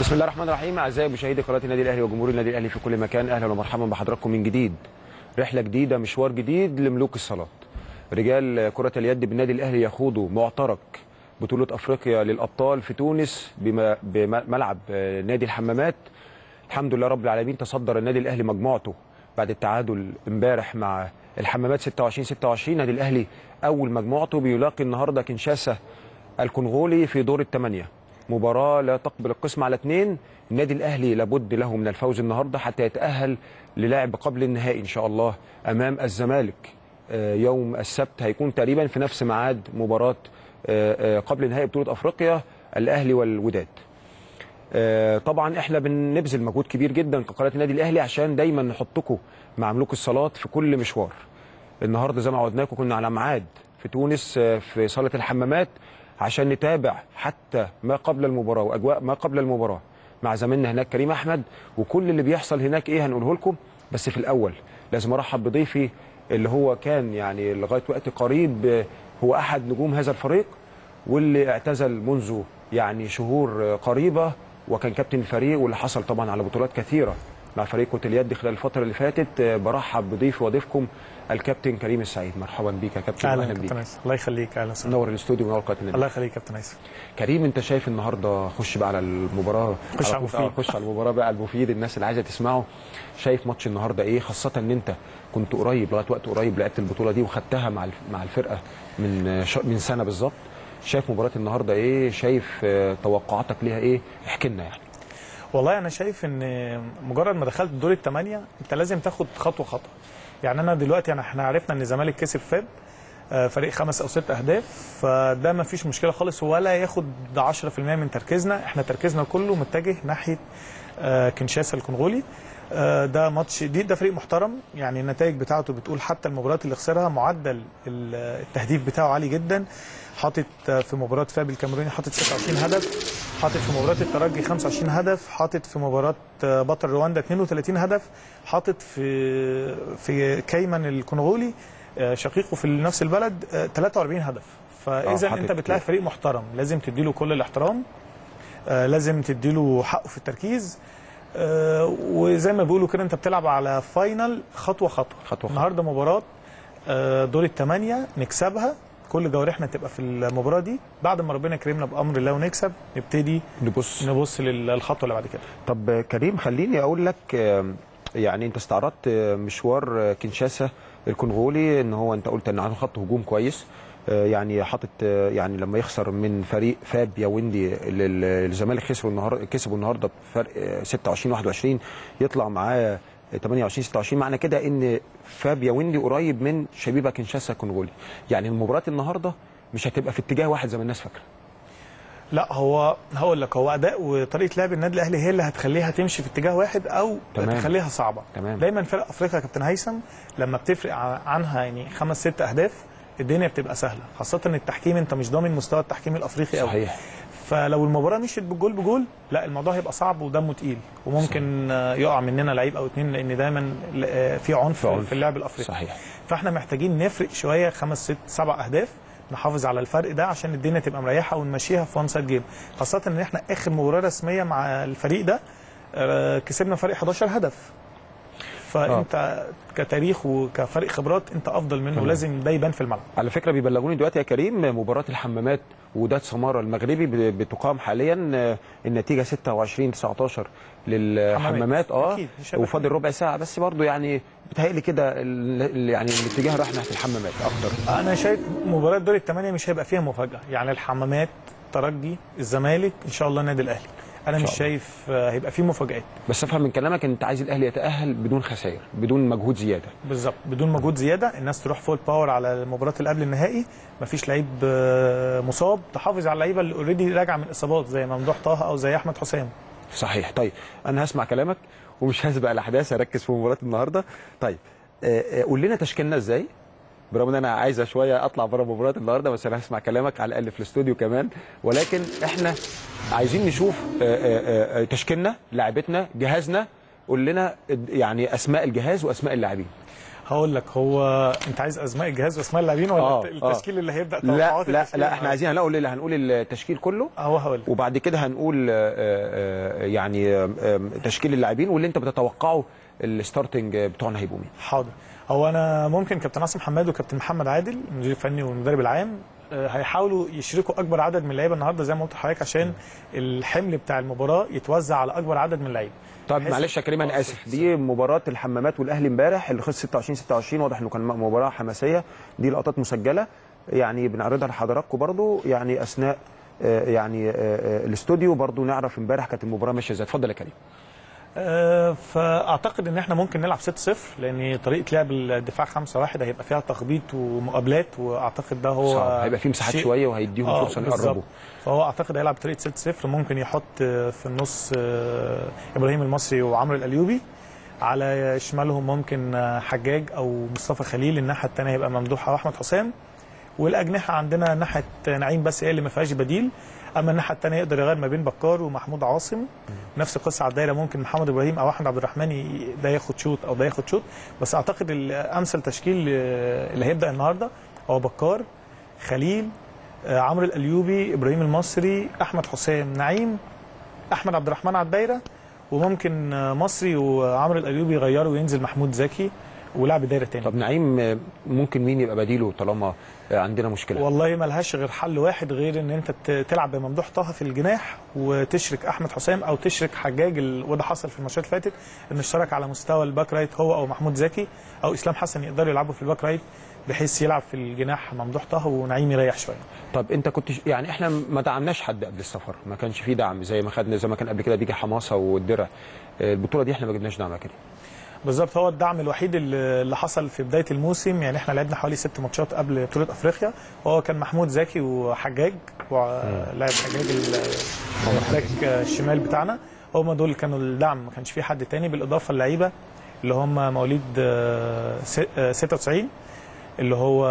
بسم الله الرحمن الرحيم اعزائي مشاهدي قناه النادي الاهلي وجمهور النادي الاهلي في كل مكان اهلا ومرحبا بحضراتكم من جديد رحله جديده مشوار جديد لملوك الصالات رجال كره اليد بالنادي الاهلي يخوضوا معترك بطوله افريقيا للابطال في تونس بم- بملعب آه، نادي الحمامات الحمد لله رب العالمين تصدر النادي الاهلي مجموعته بعد التعادل امبارح مع الحمامات 26 26 النادي الاهلي اول مجموعته بيلاقي النهارده كنشاسا الكونغولي في دور الثمانيه مباراه لا تقبل القسم على اثنين النادي الاهلي لابد له من الفوز النهارده حتى يتاهل للعب قبل النهائي ان شاء الله امام الزمالك آه، يوم السبت هيكون تقريبا في نفس ميعاد مباراه آه، آه، قبل نهائي بطوله افريقيا الاهلي والوداد آه، طبعا احنا بنبذل مجهود كبير جدا كقناه النادي الاهلي عشان دايما نحطكم مع ملوك الصالات في كل مشوار النهارده زي ما عودناكم كنا على ميعاد في تونس آه، في صاله الحمامات عشان نتابع حتى ما قبل المباراه واجواء ما قبل المباراه مع زميلنا هناك كريم احمد وكل اللي بيحصل هناك ايه هنقوله لكم بس في الاول لازم ارحب بضيفي اللي هو كان يعني لغايه وقت قريب آه، هو احد نجوم هذا الفريق واللي اعتزل منذ يعني شهور آه، قريبه وكان كابتن الفريق واللي حصل طبعا على بطولات كثيره مع فريق كره اليد خلال الفتره اللي فاتت آه، برحب بضيفي وضيفكم الكابتن كريم السعيد مرحبا بيك يا كابتن اهلا واهلا كابتن بيك ايسر الله يخليك اهلا وسهلا منور الاستوديو منور قناه النادي الله يخليك كابتن ايسر كريم انت شايف النهارده خش بقى على المباراه خش على طول. المفيد. آه، خش على المباراه بقى المفيد الناس اللي عايزه تسمعه شايف ماتش النهارده ايه خاصه ان انت كنت قريب لغايه وقت قريب لعبت البطوله دي وخدتها مع الف- مع الفرقه من ش- من سنه بالظبط شايف مباراه النهارده ايه شايف آه، توقعاتك ليها ايه احكي لنا يعني والله انا شايف ان مجرد ما دخلت دور الثمانيه انت لازم تاخد خطوه خطوه يعني انا دلوقتي يعني احنا عرفنا ان الزمالك كسب فاب آه، فريق خمس او ست اهداف فده ما فيش مشكله خالص ولا ياخد 10% من تركيزنا احنا تركيزنا كله متجه ناحيه آه، كنشاسا الكونغولي آه، ده ماتش جديد ده فريق محترم يعني النتائج بتاعته بتقول حتى المباريات اللي خسرها معدل ال- التهديف بتاعه عالي جدا حاطط آه، في مباراه فاب الكاميروني حاطط 26 هدف حاطط في مباراه الترجي 25 هدف حاطط في مباراه آه، بطل رواندا 32 هدف حاطط في في كيمن الكونغولي آه، شقيقه في نفس البلد آه، 43 هدف فاذا آه، انت حاطط بتلاعب فريق محترم لازم تديله كل الاحترام آه، لازم تديله حقه في التركيز آه، وزي ما بيقولوا كده انت بتلعب على فاينل خطوه خطوه خطوة النهارده مباراه آه، دور الثمانيه نكسبها كل جوارحنا تبقى في المباراه دي بعد ما ربنا يكرمنا بامر الله ونكسب نبتدي نبص نبص للخطوه اللي بعد كده طب آه، كريم خليني اقول لك آه، يعني انت استعرضت آه، مشوار آه، كينشاسا الكونغولي ان هو انت قلت ان عنده خط هجوم كويس آه، يعني حاطط آه، يعني لما يخسر من فريق فاب ياوندي اللي ال- الزمالك خسروا النهارده كسبوا النهارده بفرق آه، 26 21 يطلع معاه 28 26 معنى كده ان فاب ياوندي قريب من شبيبه كينشاسا الكونغولي يعني المباراه النهارده مش هتبقى في اتجاه واحد زي ما الناس فاكره لا هو هقول لك هو اداء وطريقه لعب النادي الاهلي هي اللي هتخليها تمشي في اتجاه واحد او تمام. تخليها صعبه تمام. دايما فرق افريقيا يا كابتن هيثم لما بتفرق ع- عنها يعني خمس ست اهداف الدنيا بتبقى سهله خاصه ان التحكيم انت مش ضامن مستوى التحكيم الافريقي قوي صحيح فلو المباراه مشيت بالجول بجول لا الموضوع هيبقى صعب ودمه تقيل وممكن آه، يقع مننا لعيب او اتنين لان دايما آه، في عنف في عنف. في اللعب الافريقي صحيح فاحنا محتاجين نفرق شويه خمس ست سبع اهداف نحافظ على الفرق ده عشان الدنيا تبقى مريحه ونمشيها في وان سايد جيم خاصه ان احنا اخر مباراه رسميه مع الفريق ده آه، كسبنا فرق 11 هدف فانت كتاريخ وكفريق خبرات انت افضل منه تمام. ولازم ده يبان في الملعب على فكره بيبلغوني دلوقتي يا كريم مباراه الحمامات وداد سماره المغربي ب- بتقام حاليا آه، النتيجه 26 19 للحمامات اه أكيد، مش هيبقى وفاضل ربع ساعه بس برضو يعني بتهيألي كده ال- ال- يعني الاتجاه رايح ناحيه الحمامات اكتر انا شايف مباراه دور الثمانيه مش هيبقى فيها مفاجاه يعني الحمامات ترجي الزمالك ان شاء الله النادي الاهلي انا إن مش شاء الله. شايف آه، هيبقى فيه مفاجات بس افهم من كلامك ان انت عايز الاهلي يتاهل بدون خسائر بدون مجهود زياده بالظبط بدون مجهود زياده الناس تروح فول باور على المباراه اللي قبل النهائي مفيش لعيب آه، مصاب تحافظ على اللعيبه اللي اوريدي راجعه من اصابات زي ممدوح طه او زي احمد حسام صحيح طيب انا هسمع كلامك ومش هسبق الاحداث هركز في مباراه النهارده طيب آه، آه، قول لنا تشكيلنا ازاي برغم ان انا عايزه شويه اطلع بره مباراه النهارده بس انا هسمع كلامك على الاقل في الاستوديو كمان ولكن احنا عايزين نشوف آه، آه، آه، تشكيلنا لاعبتنا جهازنا قول لنا يعني اسماء الجهاز واسماء اللاعبين هقول لك هو انت عايز اسماء الجهاز واسماء اللاعبين ولا آه، الت- آه. التشكيل اللي هيبدا لا توقعات لا التشكيل لا احنا عايزين هنقول اللي هنقول التشكيل كله اهو هقول لك وبعد كده هنقول آه، آه، يعني آه، آه، تشكيل اللاعبين واللي انت بتتوقعه الستارتنج بتوعنا هيبقوا مين حاضر هو انا ممكن كابتن عاصم حماد وكابتن محمد عادل المدير الفني والمدرب العام آه، هيحاولوا يشركوا اكبر عدد من اللعيبه النهارده زي ما قلت لحضرتك عشان الحمل بتاع المباراه يتوزع على اكبر عدد من اللعيبه طيب بحيث- معلش يا كريم انا آه، اسف دي مباراه الحمامات والاهلي امبارح اللي خلص 26 26 واضح انه كان مباراه حماسيه دي لقطات مسجله يعني بنعرضها لحضراتكم برضو يعني اثناء آه، يعني آه، آه، الاستوديو برضو نعرف امبارح كانت المباراه ماشيه ازاي اتفضل يا كريم آه، فاعتقد ان احنا ممكن نلعب 6-0 لان طريقه لعب الدفاع 5-1 هيبقى فيها تخبيط ومقابلات واعتقد ده هو صعب هيبقى في مساحات شيء- شويه وهيديهم آه، فرصه بالظبط. يقربوا فهو اعتقد هيلعب بطريقه 6-0 ممكن يحط آه، في النص آه، ابراهيم المصري وعمرو الايوبي على شمالهم ممكن آه، حجاج او مصطفى خليل الناحيه الثانيه هيبقى ممدوح او احمد حسام والاجنحه عندنا ناحيه نعيم بس هي اللي ما فيهاش بديل اما الناحيه الثانيه يقدر يغير ما بين بكار ومحمود عاصم نفس القصه على الدايره ممكن محمد ابراهيم او احمد عبد الرحمن ي- ده ياخد شوط او ده ياخد شوط بس اعتقد الامثل تشكيل آه، اللي هيبدا النهارده هو بكار خليل آه، عمرو الايوبي ابراهيم المصري احمد حسام نعيم احمد عبد الرحمن على الدايره وممكن آه، مصري وعمرو الايوبي يغيروا وينزل محمود زكي ولعب دايره تاني طب نعيم آه، ممكن مين يبقى بديله طالما آه، عندنا مشكله والله ما لهاش غير حل واحد غير ان انت ت- تلعب بممدوح طه في الجناح وتشرك احمد حسام او تشرك حجاج ال... وده حصل في الماتشات اللي فاتت انه اشترك على مستوى الباك رايت هو او محمود زكي او اسلام حسن يقدروا يلعبوا في الباك رايت بحيث يلعب في الجناح ممدوح طه ونعيم يريح شويه طب انت كنت ش- يعني احنا ما دعمناش حد قبل السفر ما كانش فيه دعم زي ما خدنا زي ما كان قبل كده بيجي حماسه والدرع آه، البطوله دي احنا ما جبناش دعم يا كريم بالظبط هو الدعم الوحيد اللي اللي حصل في بدايه الموسم يعني احنا لعبنا حوالي ست ماتشات قبل بطوله افريقيا وهو كان محمود زكي وحجاج ولاعب حجاج ال- الباك الشمال بتاعنا هم دول كانوا الدعم ما كانش في حد تاني بالاضافه اللعيبه اللي هم مواليد آه، س- آه، 96 اللي هو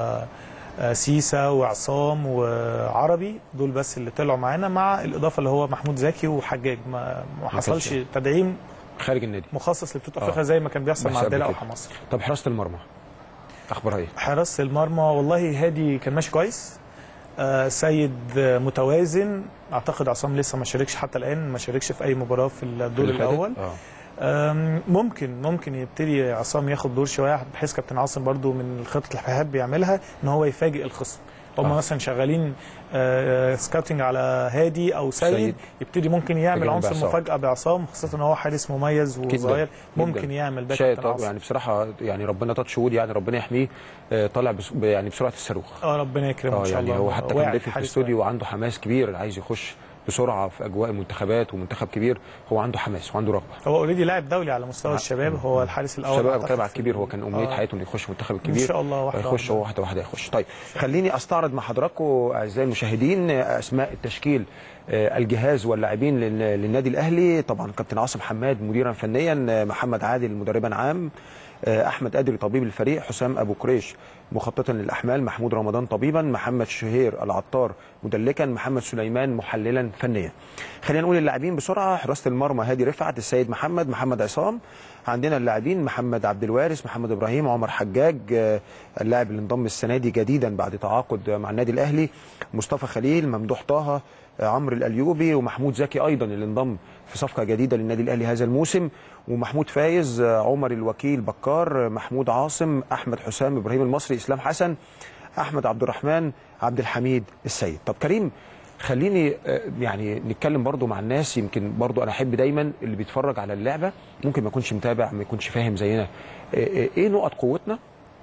آه، سيسا وعصام وعربي دول بس اللي طلعوا معانا مع الاضافه اللي هو محمود زكي وحجاج ما ما حصلش كانش- تدعيم خارج النادي مخصص لبطوله آه. افريقيا زي ما كان بيحصل بس مع قبل الدلع او كده. حماس طب حراسه المرمى اخبارها ايه حراسه المرمى والله هادي كان ماشي كويس آه سيد آه، متوازن اعتقد عصام لسه ما شاركش حتى الان ما شاركش في اي مباراه في الدور اللي فاتت؟ الاول اه آم، ممكن ممكن يبتدي عصام ياخد دور شويه بحيث كابتن عاصم برضو من الخطط اللي بيحب بيعملها ان هو يفاجئ الخصم هم آه. مثلا شغالين آه، سكاوتنج على هادي او سيد, سيد. يبتدي ممكن يعمل بجانب عنصر عصام. مفاجاه بعصام خاصه ان هو حارس مميز جداً، وصغير جداً. ممكن يعمل ده شايف كابتن طب عاصم يعني بصراحه يعني ربنا تاتش وود يعني ربنا يحميه آه، طالع بس يعني بسرعه الصاروخ اه ربنا يكرمه اه ان شاء يعني الله هو حتى كان واعي، بيلف في حارس الاستوديو واعي. وعنده حماس كبير عايز يخش بسرعه في اجواء المنتخبات ومنتخب كبير هو عنده حماس وعنده رغبه هو اوريدي لاعب دولي على مستوى الشباب هو الحارس الاول الشباب أعتقد بتكلم على في الكبير هو كان امنيه آه. حياته انه يخش المنتخب الكبير ان شاء الله واحده هيخش واحدة. هو واحده واحده هيخش طيب خليني استعرض مع حضراتكم اعزائي المشاهدين اسماء التشكيل آه، الجهاز واللاعبين لل- للنادي الاهلي طبعا كابتن عاصم حماد مديرا فنيا آه، محمد عادل مدربا عام آه، احمد قادري طبيب الفريق حسام ابو قريش مخططا للاحمال محمود رمضان طبيبا محمد شهير العطار مدلكا محمد سليمان محللا فنيا خلينا نقول اللاعبين بسرعه حراسه المرمى هادي رفعت السيد محمد محمد عصام عندنا اللاعبين محمد عبد الوارث محمد ابراهيم عمر حجاج آه، اللاعب اللي انضم السنه دي جديدا بعد تعاقد مع النادي الاهلي مصطفى خليل ممدوح طه آه، عمرو الايوبي ومحمود زكي ايضا اللي انضم في صفقه جديده للنادي الاهلي هذا الموسم ومحمود فايز آه، عمر الوكيل بكار آه، محمود عاصم احمد حسام ابراهيم المصري اسلام حسن احمد عبد الرحمن عبد الحميد السيد طب كريم خليني آه، يعني نتكلم برضو مع الناس يمكن برضو انا احب دايما اللي بيتفرج على اللعبه ممكن ما يكونش متابع ما يكونش فاهم زينا آه، آه، ايه نقط قوتنا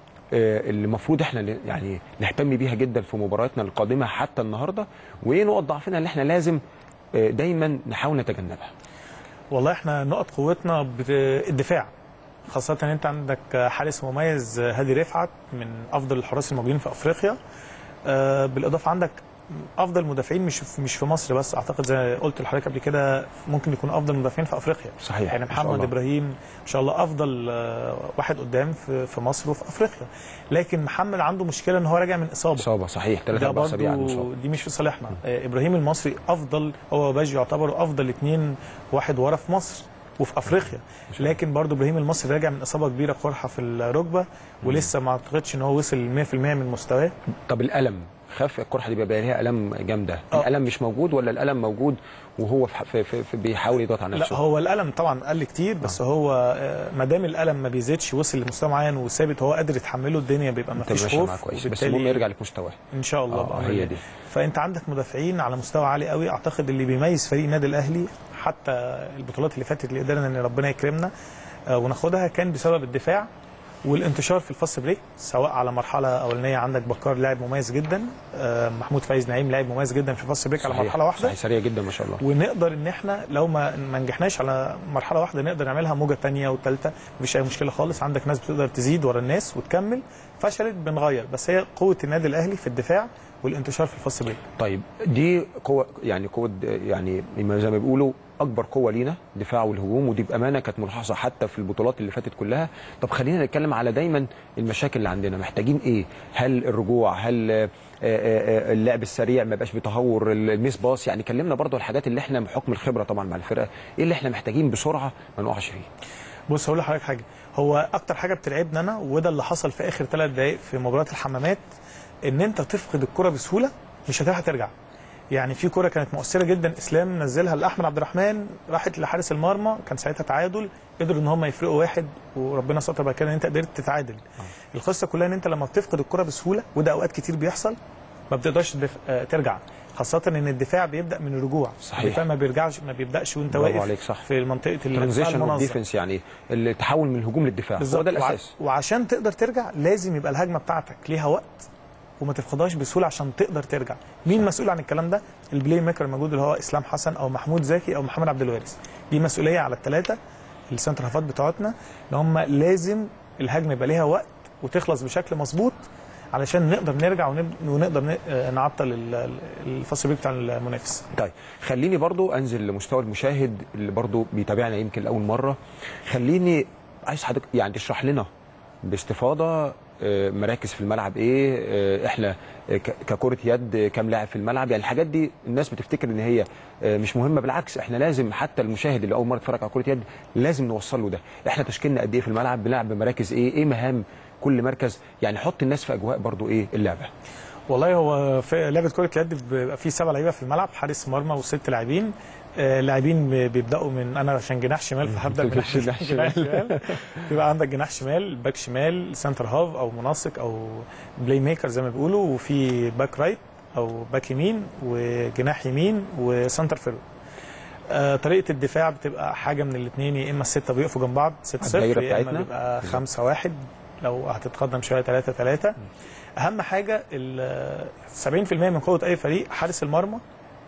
آه، اللي المفروض احنا ن- يعني نهتم بيها جدا في مبارياتنا القادمه حتى النهارده وايه نقط ضعفنا اللي احنا لازم آه، دايما نحاول نتجنبها والله احنا نقط قوتنا بت- الدفاع خاصة ان انت عندك حارس مميز هادي رفعت من افضل الحراس الموجودين في افريقيا آه، بالاضافة عندك افضل مدافعين مش في مش في مصر بس اعتقد زي ما قلت لحضرتك قبل كده ممكن يكون افضل مدافعين في افريقيا صحيح يعني ما شاء محمد الله. ابراهيم ان شاء الله افضل آه، واحد قدام في في مصر وفي افريقيا لكن محمد عنده مشكله ان هو راجع من اصابه اصابه صحيح ثلاث ده اربع اسابيع عن برضو الاصابه دي مش في صالحنا آه، ابراهيم المصري افضل هو وباجي يعتبروا افضل اثنين واحد ورا في مصر وفي افريقيا لكن برضو ابراهيم المصري راجع من اصابه كبيره قرحه في الركبه ولسه ما اعتقدش ان هو وصل 100% من مستواه طب الالم خاف القرحه دي بيبقى ليها الم جامده آه. الالم مش موجود ولا الالم موجود وهو في في في في بيحاول يضغط على لا نفسه هو الالم طبعا قل كتير بس هو آه، ما دام الالم ما بيزيدش وصل لمستوى معين وثابت هو قادر يتحمله الدنيا بيبقى ما انت فيش ماشي خوف معاه كويس بس وبالتالي المهم يرجع لمستواه ان شاء الله آه، بأمر هي الله. دي. فانت عندك مدافعين على مستوى عالي قوي اعتقد اللي بيميز فريق النادي الاهلي حتى البطولات اللي فاتت اللي قدرنا ان ربنا يكرمنا آه، وناخدها كان بسبب الدفاع والانتشار في الفاست بريك سواء على مرحله اولانيه عندك بكار لاعب مميز جدا آه، محمود فايز نعيم لاعب مميز جدا في الفاست بريك على صحيح. مرحله واحده صحيح سريع جدا ما شاء الله ونقدر ان احنا لو ما ما نجحناش على مرحله واحده نقدر نعملها موجه ثانيه وثالثه مفيش اي مشكله خالص عندك ناس بتقدر تزيد ورا الناس وتكمل فشلت بنغير بس هي قوه النادي الاهلي في الدفاع والانتشار في الفاست بريك طيب دي قوه يعني قوه يعني زي ما بيقولوا اكبر قوه لينا دفاع والهجوم ودي بامانه كانت ملاحظه حتى في البطولات اللي فاتت كلها طب خلينا نتكلم على دايما المشاكل اللي عندنا محتاجين ايه هل الرجوع هل آه، آه، آه، اللعب السريع ما يبقاش بتهور الميس باص يعني كلمنا برضو الحاجات اللي احنا بحكم الخبره طبعا مع الفرقه ايه اللي احنا محتاجين بسرعه ما نقعش فيه بص هقول لحضرتك حاجه هو اكتر حاجه بترعبنا انا وده اللي حصل في اخر ثلاث دقائق في مباراه الحمامات ان انت تفقد الكره بسهوله مش هتلحق ترجع يعني في كره كانت مؤثره جدا اسلام نزلها لاحمد عبد الرحمن راحت لحارس المرمى كان ساعتها تعادل قدروا ان هم يفرقوا واحد وربنا ستر بعد كده ان انت قدرت تتعادل القصه كلها ان انت لما بتفقد الكره بسهوله وده اوقات كتير بيحصل ما بتقدرش تدف... آه، ترجع خاصة ان الدفاع بيبدا من الرجوع صحيح. الدفاع ما بيرجعش ما بيبداش وانت برافو واقف عليك، صح. في منطقة الدفاع ترانزيشن اوف المنظم ديفنس يعني التحول من الهجوم للدفاع هو بالظبط ده وع- الاساس وعشان تقدر ترجع لازم يبقى الهجمه بتاعتك ليها وقت وما تفقدهاش بسهوله عشان تقدر ترجع مين مسؤول عن الكلام ده البلاي ميكر الموجود اللي هو اسلام حسن او محمود زكي او محمد عبد الوارث دي مسؤوليه على الثلاثه السنتر هافات بتوعتنا ان هم لازم الهجمه يبقى ليها وقت وتخلص بشكل مظبوط علشان نقدر نرجع ونب- ونقدر ن- آه، نعطل ال- ال- الفاصل بتاع المنافس طيب خليني برضو انزل لمستوى المشاهد اللي برضو بيتابعنا يمكن لاول مره خليني عايز حضرتك يعني تشرح لنا باستفاضه آه، مراكز في الملعب ايه آه، احنا آه، ك- ككره يد آه، كام لاعب في الملعب يعني الحاجات دي الناس بتفتكر ان هي آه، مش مهمه بالعكس احنا لازم حتى المشاهد اللي اول مره يتفرج على كره يد لازم نوصل له ده احنا تشكيلنا قد ايه في الملعب بنلعب بمراكز ايه ايه مهام كل مركز يعني حط الناس في اجواء برضو ايه اللعبه والله هو في لعبه كره اليد بيبقى في سبع لعيبه في الملعب حارس مرمى وست لاعبين آه، لاعبين بي- بيبداوا من انا عشان جناح شمال فهبدا بجناح جناح جناح شمال بيبقى عندك جناح شمال باك شمال سنتر هاف او مناسق او بلاي ميكر زي ما بيقولوا وفي باك رايت او باك يمين وجناح يمين وسنتر فيرود آه، طريقه الدفاع بتبقى حاجه من الاثنين يا اما السته بيقفوا جنب بعض 6 0 الدايرة يا اما بتاعتنا. بيبقى 5 1 لو هتتقدم شويه 3 3 اهم حاجه ال 70% من قوه اي فريق حارس المرمى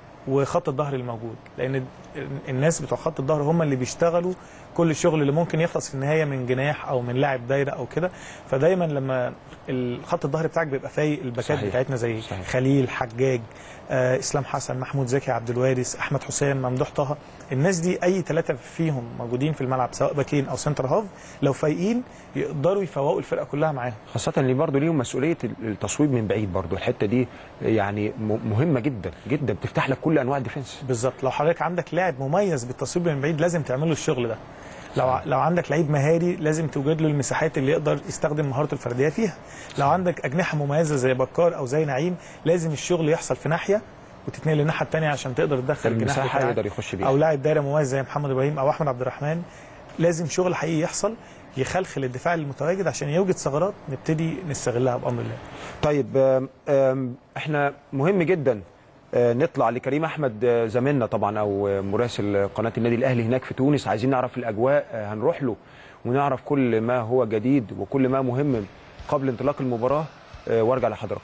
وخط الظهر الموجود لان ال- الناس بتوع خط الظهر هم اللي بيشتغلوا كل الشغل اللي ممكن يخلص في النهايه من جناح او من لاعب دايره او كده فدايما لما الخط الظهر بتاعك بيبقى فايق الباكات صحيح. بتاعتنا زي صحيح. خليل حجاج آه اسلام حسن محمود زكي عبد الوارث احمد حسام ممدوح طه الناس دي اي ثلاثه فيهم موجودين في الملعب سواء باكين او سنتر هاف لو فايقين يقدروا يفوقوا الفرقه كلها معاهم خاصة اللي برضه ليهم مسؤولية التصويب من بعيد برضه الحتة دي يعني م- مهمة جدا جدا بتفتح لك كل أنواع الديفنس بالظبط لو حضرتك عندك لاعب مميز بالتصويب من بعيد لازم تعمل له الشغل ده لو ع- لو عندك لعيب مهاري لازم توجد له المساحات اللي يقدر يستخدم مهارته الفرديه فيها لو عندك اجنحه مميزه زي بكار او زي نعيم لازم الشغل يحصل في ناحيه وتتنقل للناحيه الثانيه عشان تقدر تدخل الجناح المساحة بتاعك. يقدر يخش بيها او لاعب دايره مميز زي محمد ابراهيم او احمد عبد الرحمن لازم شغل حقيقي يحصل يخلخل الدفاع المتواجد عشان يوجد ثغرات نبتدي نستغلها بامر الله طيب آم، آم، احنا مهم جدا آه، نطلع لكريم احمد آه، زميلنا طبعا او آه، مراسل قناه النادي الاهلي هناك في تونس عايزين نعرف الاجواء آه، هنروح له ونعرف كل ما هو جديد وكل ما مهم قبل انطلاق المباراه آه، وارجع لحضراتكم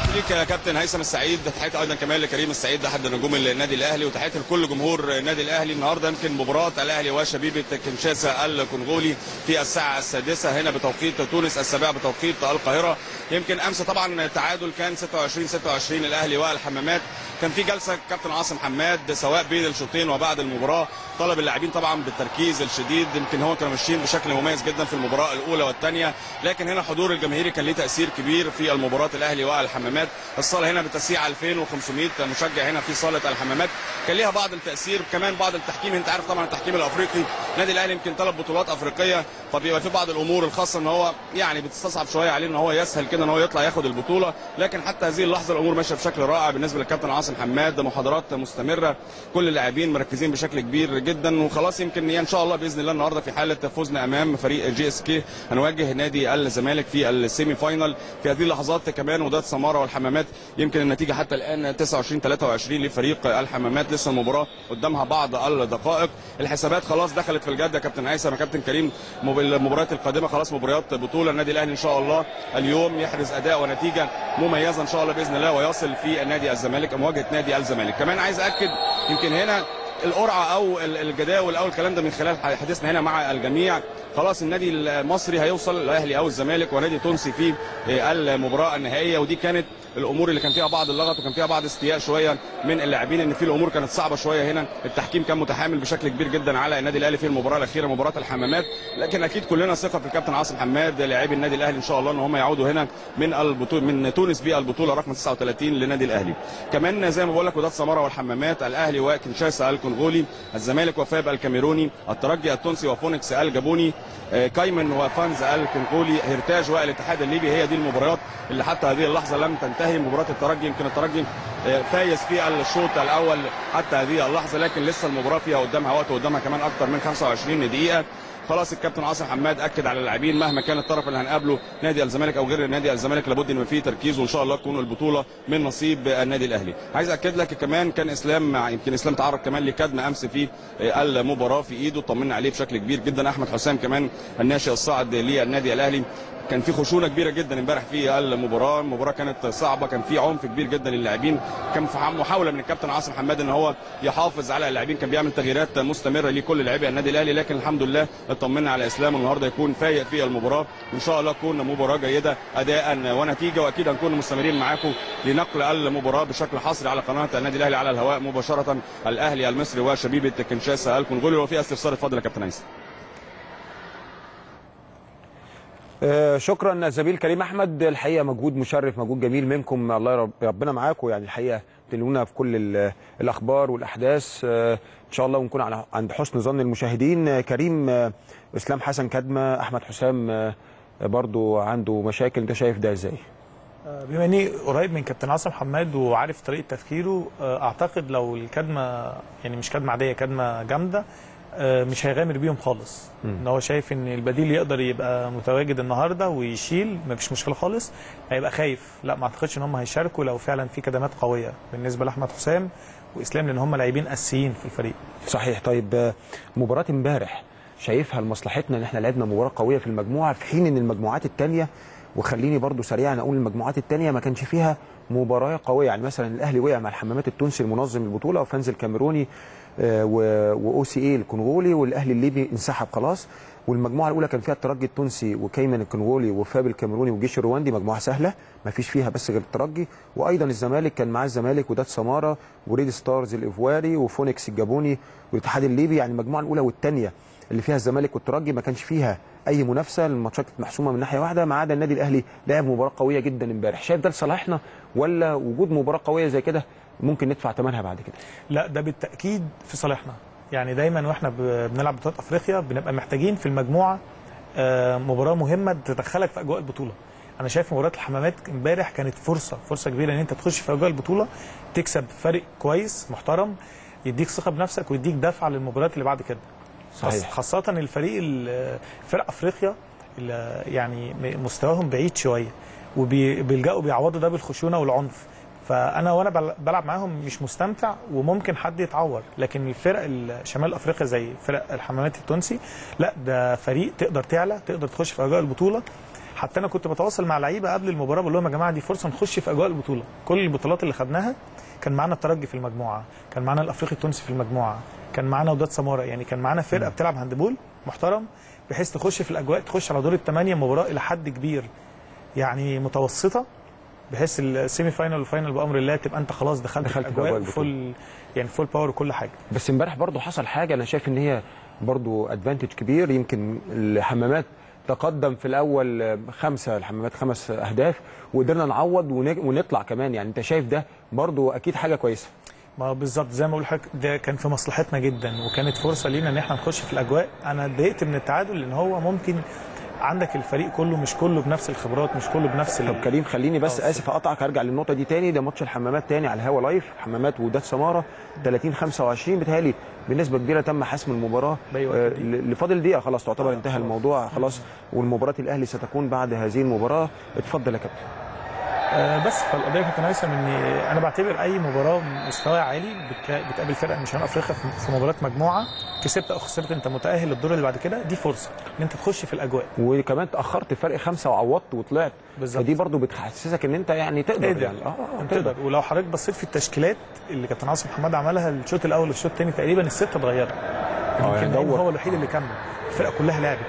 تحياتي ليك يا كابتن هيثم السعيد تحياتي ايضا كمان لكريم السعيد احد نجوم النادي الاهلي وتحياتي لكل جمهور النادي الاهلي النهارده يمكن مباراه الاهلي وشبيبه كنشاسا الكونغولي في الساعه السادسه هنا بتوقيت تونس السابعه بتوقيت القاهره يمكن امس طبعا التعادل كان 26 26 الاهلي والحمامات كان في جلسه كابتن عاصم حماد سواء بين الشوطين وبعد المباراه طلب اللاعبين طبعا بالتركيز الشديد يمكن هو كانوا ماشيين بشكل مميز جدا في المباراه الاولى والثانيه لكن هنا حضور الجماهيري كان ليه تاثير كبير في المباراه الاهلي والحمامات الصاله هنا بتسيع 2500 مشجع هنا في صاله الحمامات كان ليها بعض التاثير كمان بعض التحكيم انت عارف طبعا التحكيم الافريقي النادي الاهلي يمكن ثلاث بطولات افريقيه فبيبقى في بعض الامور الخاصه ان هو يعني بتستصعب شويه عليه ان هو يسهل كده ان هو يطلع ياخد البطوله لكن حتى هذه اللحظه الامور ماشيه بشكل رائع بالنسبه للكابتن عاصم حماد محاضرات مستمره كل اللاعبين مركزين بشكل كبير جدا وخلاص يمكن ان شاء الله باذن الله النهارده في حاله فوزنا امام فريق جي اس كي هنواجه نادي الزمالك في السيمي فاينال في هذه اللحظات كمان وداد سماره والحمامات يمكن النتيجه حتى الان 29 23 لفريق الحمامات لسه المباراه قدامها بعض الدقائق الحسابات خلاص دخلت في الجد يا كابتن هيثم يا كابتن كريم مب- المباريات القادمه خلاص مباريات بطوله النادي الاهلي ان شاء الله اليوم يحرز اداء ونتيجه مميزه ان شاء الله باذن الله ويصل في نادي الزمالك مواجهه نادي الزمالك كمان عايز اكد يمكن هنا القرعه او ال- الجداول او الكلام ده من خلال حديثنا هنا مع الجميع خلاص النادي المصري هيوصل الاهلي او الزمالك ونادي تونسي في المباراه النهائيه ودي كانت الامور اللي كان فيها بعض اللغط وكان فيها بعض استياء شويه من اللاعبين ان في الامور كانت صعبه شويه هنا التحكيم كان متحامل بشكل كبير جدا على النادي الاهلي في المباراه الاخيره مباراه الحمامات لكن اكيد كلنا ثقه في الكابتن عاصم حماد لاعبي النادي الاهلي ان شاء الله ان هم يعودوا هنا من البطوله من تونس بالبطوله رقم 39 للنادي الاهلي كمان زي ما بقول لك وداد سماره والحمامات الاهلي وكنشاسا الكونغولي الزمالك وفاب الكاميروني الترجي التونسي وفونكس الجابوني آه، كايمن وفانز الكونغولي هرتاج والاتحاد الليبي هي دي المباريات اللي حتى هذه اللحظه لم تنتهي مباراه الترجي يمكن الترجي آه، فايز في الشوط الاول حتى هذه اللحظه لكن لسه المباراه فيها قدامها وقت وقدامها كمان اكثر من 25 دقيقه خلاص الكابتن عاصم حماد اكد على اللاعبين مهما كان الطرف اللي هنقابله نادي الزمالك او غير نادي الزمالك لابد ان فيه تركيز وان شاء الله تكون البطوله من نصيب النادي الاهلي عايز اكد لك كمان كان اسلام مع يمكن اسلام تعرض كمان لكدم امس في المباراه في ايده طمنا عليه بشكل كبير جدا احمد حسام كمان الناشئ الصاعد للنادي الاهلي كان في خشونه كبيره جدا امبارح في المباراه المباراه كانت صعبه كان في عنف كبير جدا للاعبين كان في محاوله من الكابتن عاصم حماد ان هو يحافظ على اللاعبين كان بيعمل تغييرات مستمره لكل لاعبي النادي الاهلي لكن الحمد لله اطمنا على اسلام النهارده يكون فايق في المباراه وان شاء الله تكون مباراه جيده اداء ونتيجه واكيد هنكون مستمرين معاكم لنقل المباراه بشكل حصري على قناه النادي الاهلي على الهواء مباشره الاهلي المصري وشبيبه كنشاسا الكونغولي وفي استفسار اتفضل يا كابتن هيثم آه، شكرا زميل كريم احمد الحقيقه مجهود مشرف مجهود جميل منكم الله يرب ربنا معاكم يعني الحقيقه تنونا في كل ال- الاخبار والاحداث آه، ان شاء الله ونكون على عند حسن ظن المشاهدين آه، كريم آه، اسلام حسن كدمه احمد حسام آه، برضو عنده مشاكل انت شايف ده ازاي بما اني قريب من كابتن عاصم حماد وعارف طريقه تفكيره آه، اعتقد لو الكدمه يعني مش كدمه عاديه كدمه جامده آه، مش هيغامر بيهم خالص ان هو شايف ان البديل يقدر يبقى متواجد النهارده ويشيل مفيش مشكله خالص هيبقى خايف لا ما اعتقدش ان هم هيشاركوا لو فعلا في كدمات قويه بالنسبه لاحمد حسام واسلام لان هم لاعبين اساسيين في الفريق صحيح طيب آه، مباراة امبارح شايفها لمصلحتنا ان احنا لعبنا مباراة قوية في المجموعة في حين ان المجموعات التانية وخليني برضو سريعا اقول المجموعات التانية ما كانش فيها مباراة قوية يعني مثلا الاهلي وقع مع الحمامات التونسي المنظم البطولة وفانز الكاميروني واو سي اي الكونغولي والاهلي الليبي انسحب خلاص والمجموعه الاولى كان فيها الترجي التونسي وكيمن الكونغولي وفاب الكاميروني والجيش الرواندي مجموعه سهله ما فيش فيها بس غير الترجي وايضا الزمالك كان معاه الزمالك وداد سماره وريد ستارز الايفواري وفونكس الجابوني والاتحاد الليبي يعني المجموعه الاولى والثانيه اللي فيها الزمالك والترجي ما كانش فيها اي منافسه الماتشات كانت محسومه من ناحيه واحده ما عدا النادي الاهلي لعب مباراه قويه جدا امبارح شايف ده لصالحنا ولا وجود مباراه قويه زي كده ممكن ندفع ثمنها بعد كده لا ده بالتاكيد في صالحنا يعني دايما واحنا ب- بنلعب بطولات افريقيا بنبقى محتاجين في المجموعه آه، مباراه مهمه تدخلك في اجواء البطوله انا شايف مباراه الحمامات امبارح كانت فرصه فرصه كبيره ان انت تخش في اجواء البطوله تكسب فرق كويس محترم يديك ثقه بنفسك ويديك دفعه للمباريات اللي بعد كده صحيح. خاصه الفريق ال- فرق افريقيا اللي يعني م- مستواهم بعيد شويه وبيلجأوا بيعوضوا ده بالخشونه والعنف فانا وانا بل- بلعب معاهم مش مستمتع وممكن حد يتعور لكن الفرق ال- شمال افريقيا زي فرق الحمامات التونسي لا ده فريق تقدر تعلى تقدر تخش في اجواء البطوله حتى انا كنت بتواصل مع لعيبه قبل المباراه بقول لهم يا جماعه دي فرصه نخش في اجواء البطوله كل البطولات اللي خدناها كان معانا الترجي في المجموعه كان معانا الافريقي التونسي في المجموعه كان معانا وداد سماره يعني كان معانا فرقه بتلعب هاندبول محترم بحيث تخش في الاجواء تخش على دور الثمانيه مباراه الى حد كبير يعني متوسطه بحيث السيمي فاينل والفاينل بامر الله تبقى انت خلاص دخلت, دخلت في في أجواء الاجواء فول يعني فول باور وكل حاجه بس امبارح برضو حصل حاجه انا شايف ان هي برضو ادفانتج كبير يمكن الحمامات تقدم في الاول آه، خمسه الحمامات خمس اهداف وقدرنا نعوض ون- ونطلع كمان يعني انت شايف ده برضو اكيد حاجه كويسه ما هو بالظبط زي ما بقول لحضرتك ده كان في مصلحتنا جدا وكانت فرصه لينا ان احنا نخش في الاجواء انا اتضايقت من التعادل لان هو ممكن عندك الفريق كله مش كله بنفس الخبرات مش كله بنفس طب ال... كريم خليني بس آه، اسف اقطعك هرجع للنقطه دي تاني ده ماتش الحمامات تاني على الهوا لايف حمامات وداد سماره 30 25 بتهيألي بنسبه كبيره تم حسم المباراه بأي وقت آه، دي. ل- لفاضل دقيقه خلاص تعتبر آه، انتهى خلاص. الموضوع خلاص والمباراه الاهلي ستكون بعد هذه المباراه اتفضل يا كابتن آه بس فالقضيه كانت هيثم ان انا بعتبر اي مباراه مستوى عالي بت- بتقابل فرقه من شمال افريقيا في- في مباراه مجموعه كسبت او خسرت انت متاهل للدور اللي بعد كده دي فرصه ان انت تخش في الاجواء وكمان تاخرت فرق خمسه وعوضت وطلعت بالظبط. فدي برضو بتحسسك ان انت يعني تقدر تقدر يعني اه انت تقدر ولو حضرتك بصيت في التشكيلات اللي كابتن عاصم محمد عملها الشوط الاول والشوط الثاني تقريبا الست اتغيرت يعني يمكن دايما دور. هو الوحيد اللي كمل الفرقه كلها لعبت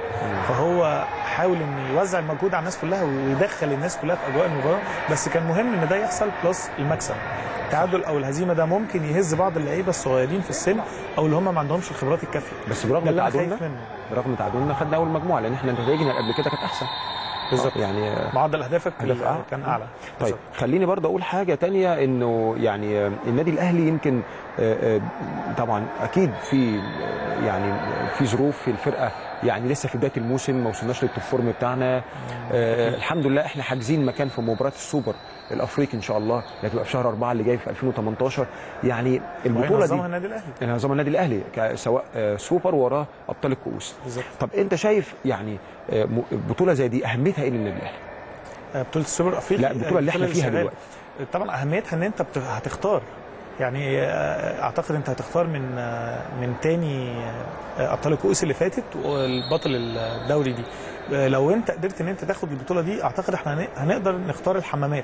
فهو حاول انه يوزع المجهود على الناس كلها ويدخل الناس كلها في اجواء المباراه بس كان مهم ان ده يحصل بلس المكسب التعادل او الهزيمه ده ممكن يهز بعض اللعيبه الصغيرين في السن او اللي هم ما عندهمش الخبرات الكافيه بس ده برغم اللي انا تعادلنا خايف منه برغم تعادلنا خدنا اول مجموعه لان احنا نتائجنا قبل كده كانت احسن بالظبط آه، يعني آه، معدل اهدافك هدف أعلى. كان اعلى طيب بالظبط. خليني برضه اقول حاجه تانية انه يعني آه، النادي الاهلي يمكن آه، آه، طبعا اكيد في آه، يعني في ظروف في الفرقه يعني لسه في بدايه الموسم ما وصلناش للتوب فورم بتاعنا آه، الحمد لله احنا حاجزين مكان في مباراه السوبر الافريقي ان شاء الله اللي هتبقى في شهر أربعة اللي جاي في 2018 يعني البطوله وهينظمها دي النادي الاهلي نظام النادي الاهلي ك- سواء آه، سوبر وراه ابطال الكؤوس بالظبط طب انت شايف يعني آه، م- بطوله زي دي اهميتها ايه للنادي الاهلي آه، بطوله السوبر الافريقي لا البطوله اللي احنا فيها شغال. دلوقتي طبعا اهميتها ان انت بت- هتختار يعني آه، اعتقد انت هتختار من آه، من تاني آه، ابطال الكؤوس اللي فاتت والبطل الدوري دي آه، لو انت قدرت ان انت تاخد البطوله دي اعتقد احنا هن- هنقدر نختار الحمامات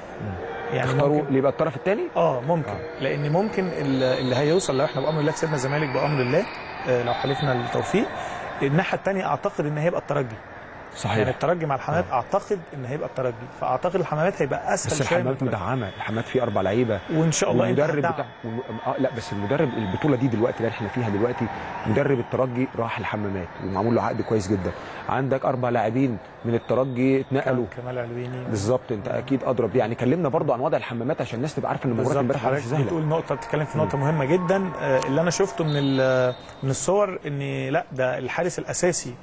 يعني اختاروا ممكن اللي يبقى الطرف الثاني اه ممكن لان ممكن ال- اللي هيوصل لو احنا بامر الله كسبنا الزمالك بامر الله آه، لو حالفنا التوفيق الناحيه الثانيه اعتقد ان هيبقى الترجي صحيح يعني الترجي مع الحمامات اعتقد ان هيبقى الترجي فاعتقد الحمامات هيبقى اسهل بس شويه من الحمامات الترجي. مدعمه الحمامات فيه اربع لعيبه وان شاء الله انت والمدرب هتدعم. بتاع اه لا بس المدرب البطوله دي دلوقتي اللي احنا فيها دلوقتي مدرب الترجي راح الحمامات ومعمول له عقد كويس جدا عندك اربع لاعبين من الترجي اتنقلوا كمال علويني بالظبط انت اكيد اضرب يعني كلمنا برضو عن وضع الحمامات عشان الناس تبقى عارفه ان المباراه بالظبط امبارح مش حضرتك سهله بتقول نقطه بتتكلم في نقطه مهمه جدا آه، اللي انا شفته من ال- من الصور ان لا ده الحارس الاساسي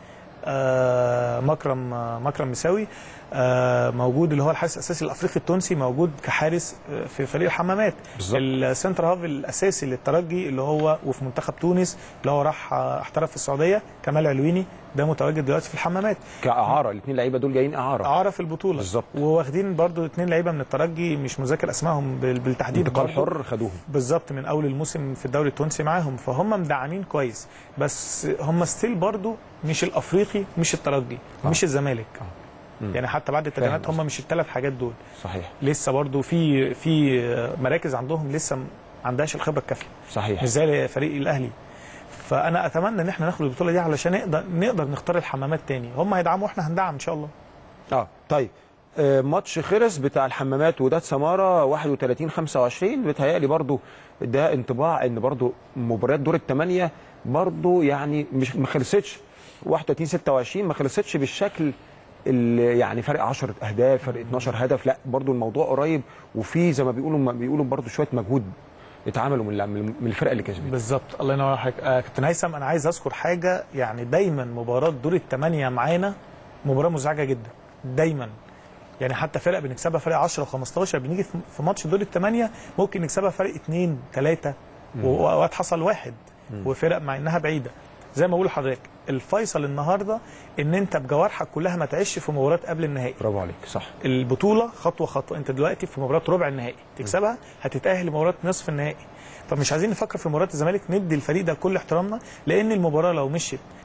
آه، مكرم آه، مكرم مساوي آه، موجود اللي هو الحارس الاساسي الافريقي التونسي موجود كحارس آه، في فريق الحمامات بالظبط. السنتر هاف الاساسي للترجي اللي هو وفي منتخب تونس اللي هو راح آه، احترف في السعوديه كمال علويني ده متواجد دلوقتي في الحمامات كاعاره الاثنين لعيبه دول جايين اعاره اعاره في البطوله بالظبط. وواخدين برضو اثنين لعيبه من الترجي مش مذاكر اسمائهم بال- بالتحديد انتقال برضو. حر خدوهم بالظبط من اول الموسم في الدوري التونسي معاهم فهم مدعمين كويس بس هم ستيل برضو مش الافريقي مش الترجي آه. مش الزمالك مم. يعني حتى بعد التدعيمات فاهم هم مش الثلاث حاجات دول صحيح لسه برضو في في مراكز عندهم لسه ما عندهاش الخبره الكافيه صحيح مش زي فريق الاهلي فانا اتمنى ان احنا ناخد البطوله دي علشان نقدر نقدر نختار الحمامات تاني هم هيدعموا واحنا هندعم ان شاء الله اه طيب آه، ماتش خلص بتاع الحمامات وداد سماره 31 25 بيتهيألي برضو ده انطباع ان برضو مباريات دور الثمانيه برضو يعني مش ما خلصتش 31 26 ما خلصتش بالشكل اللي يعني فرق 10 اهداف فرق 12 هدف لا برضو الموضوع قريب وفي زي ما بيقولوا ما بيقولوا برضو شويه مجهود اتعملوا من من الفرقه اللي كسبت بالظبط الله ينور عليك آه كابتن هيثم انا عايز اذكر حاجه يعني دايما مباراه دور الثمانيه معانا مباراه مزعجه جدا دايما يعني حتى فرق بنكسبها فرق 10 و15 بنيجي في في ماتش دور الثمانيه ممكن نكسبها فرق اثنين ثلاثه واوقات حصل واحد وفرق مع انها بعيده زي ما بقول لحضرتك الفيصل النهارده ان انت بجوارحك كلها ما تعيش في مباراه قبل النهائي برافو عليك صح البطوله خطوه خطوه انت دلوقتي في مباراه ربع النهائي تكسبها هتتاهل لمباراه نصف النهائي طب مش عايزين نفكر في مباراه الزمالك ندي الفريق ده كل احترامنا لان المباراه لو مشيت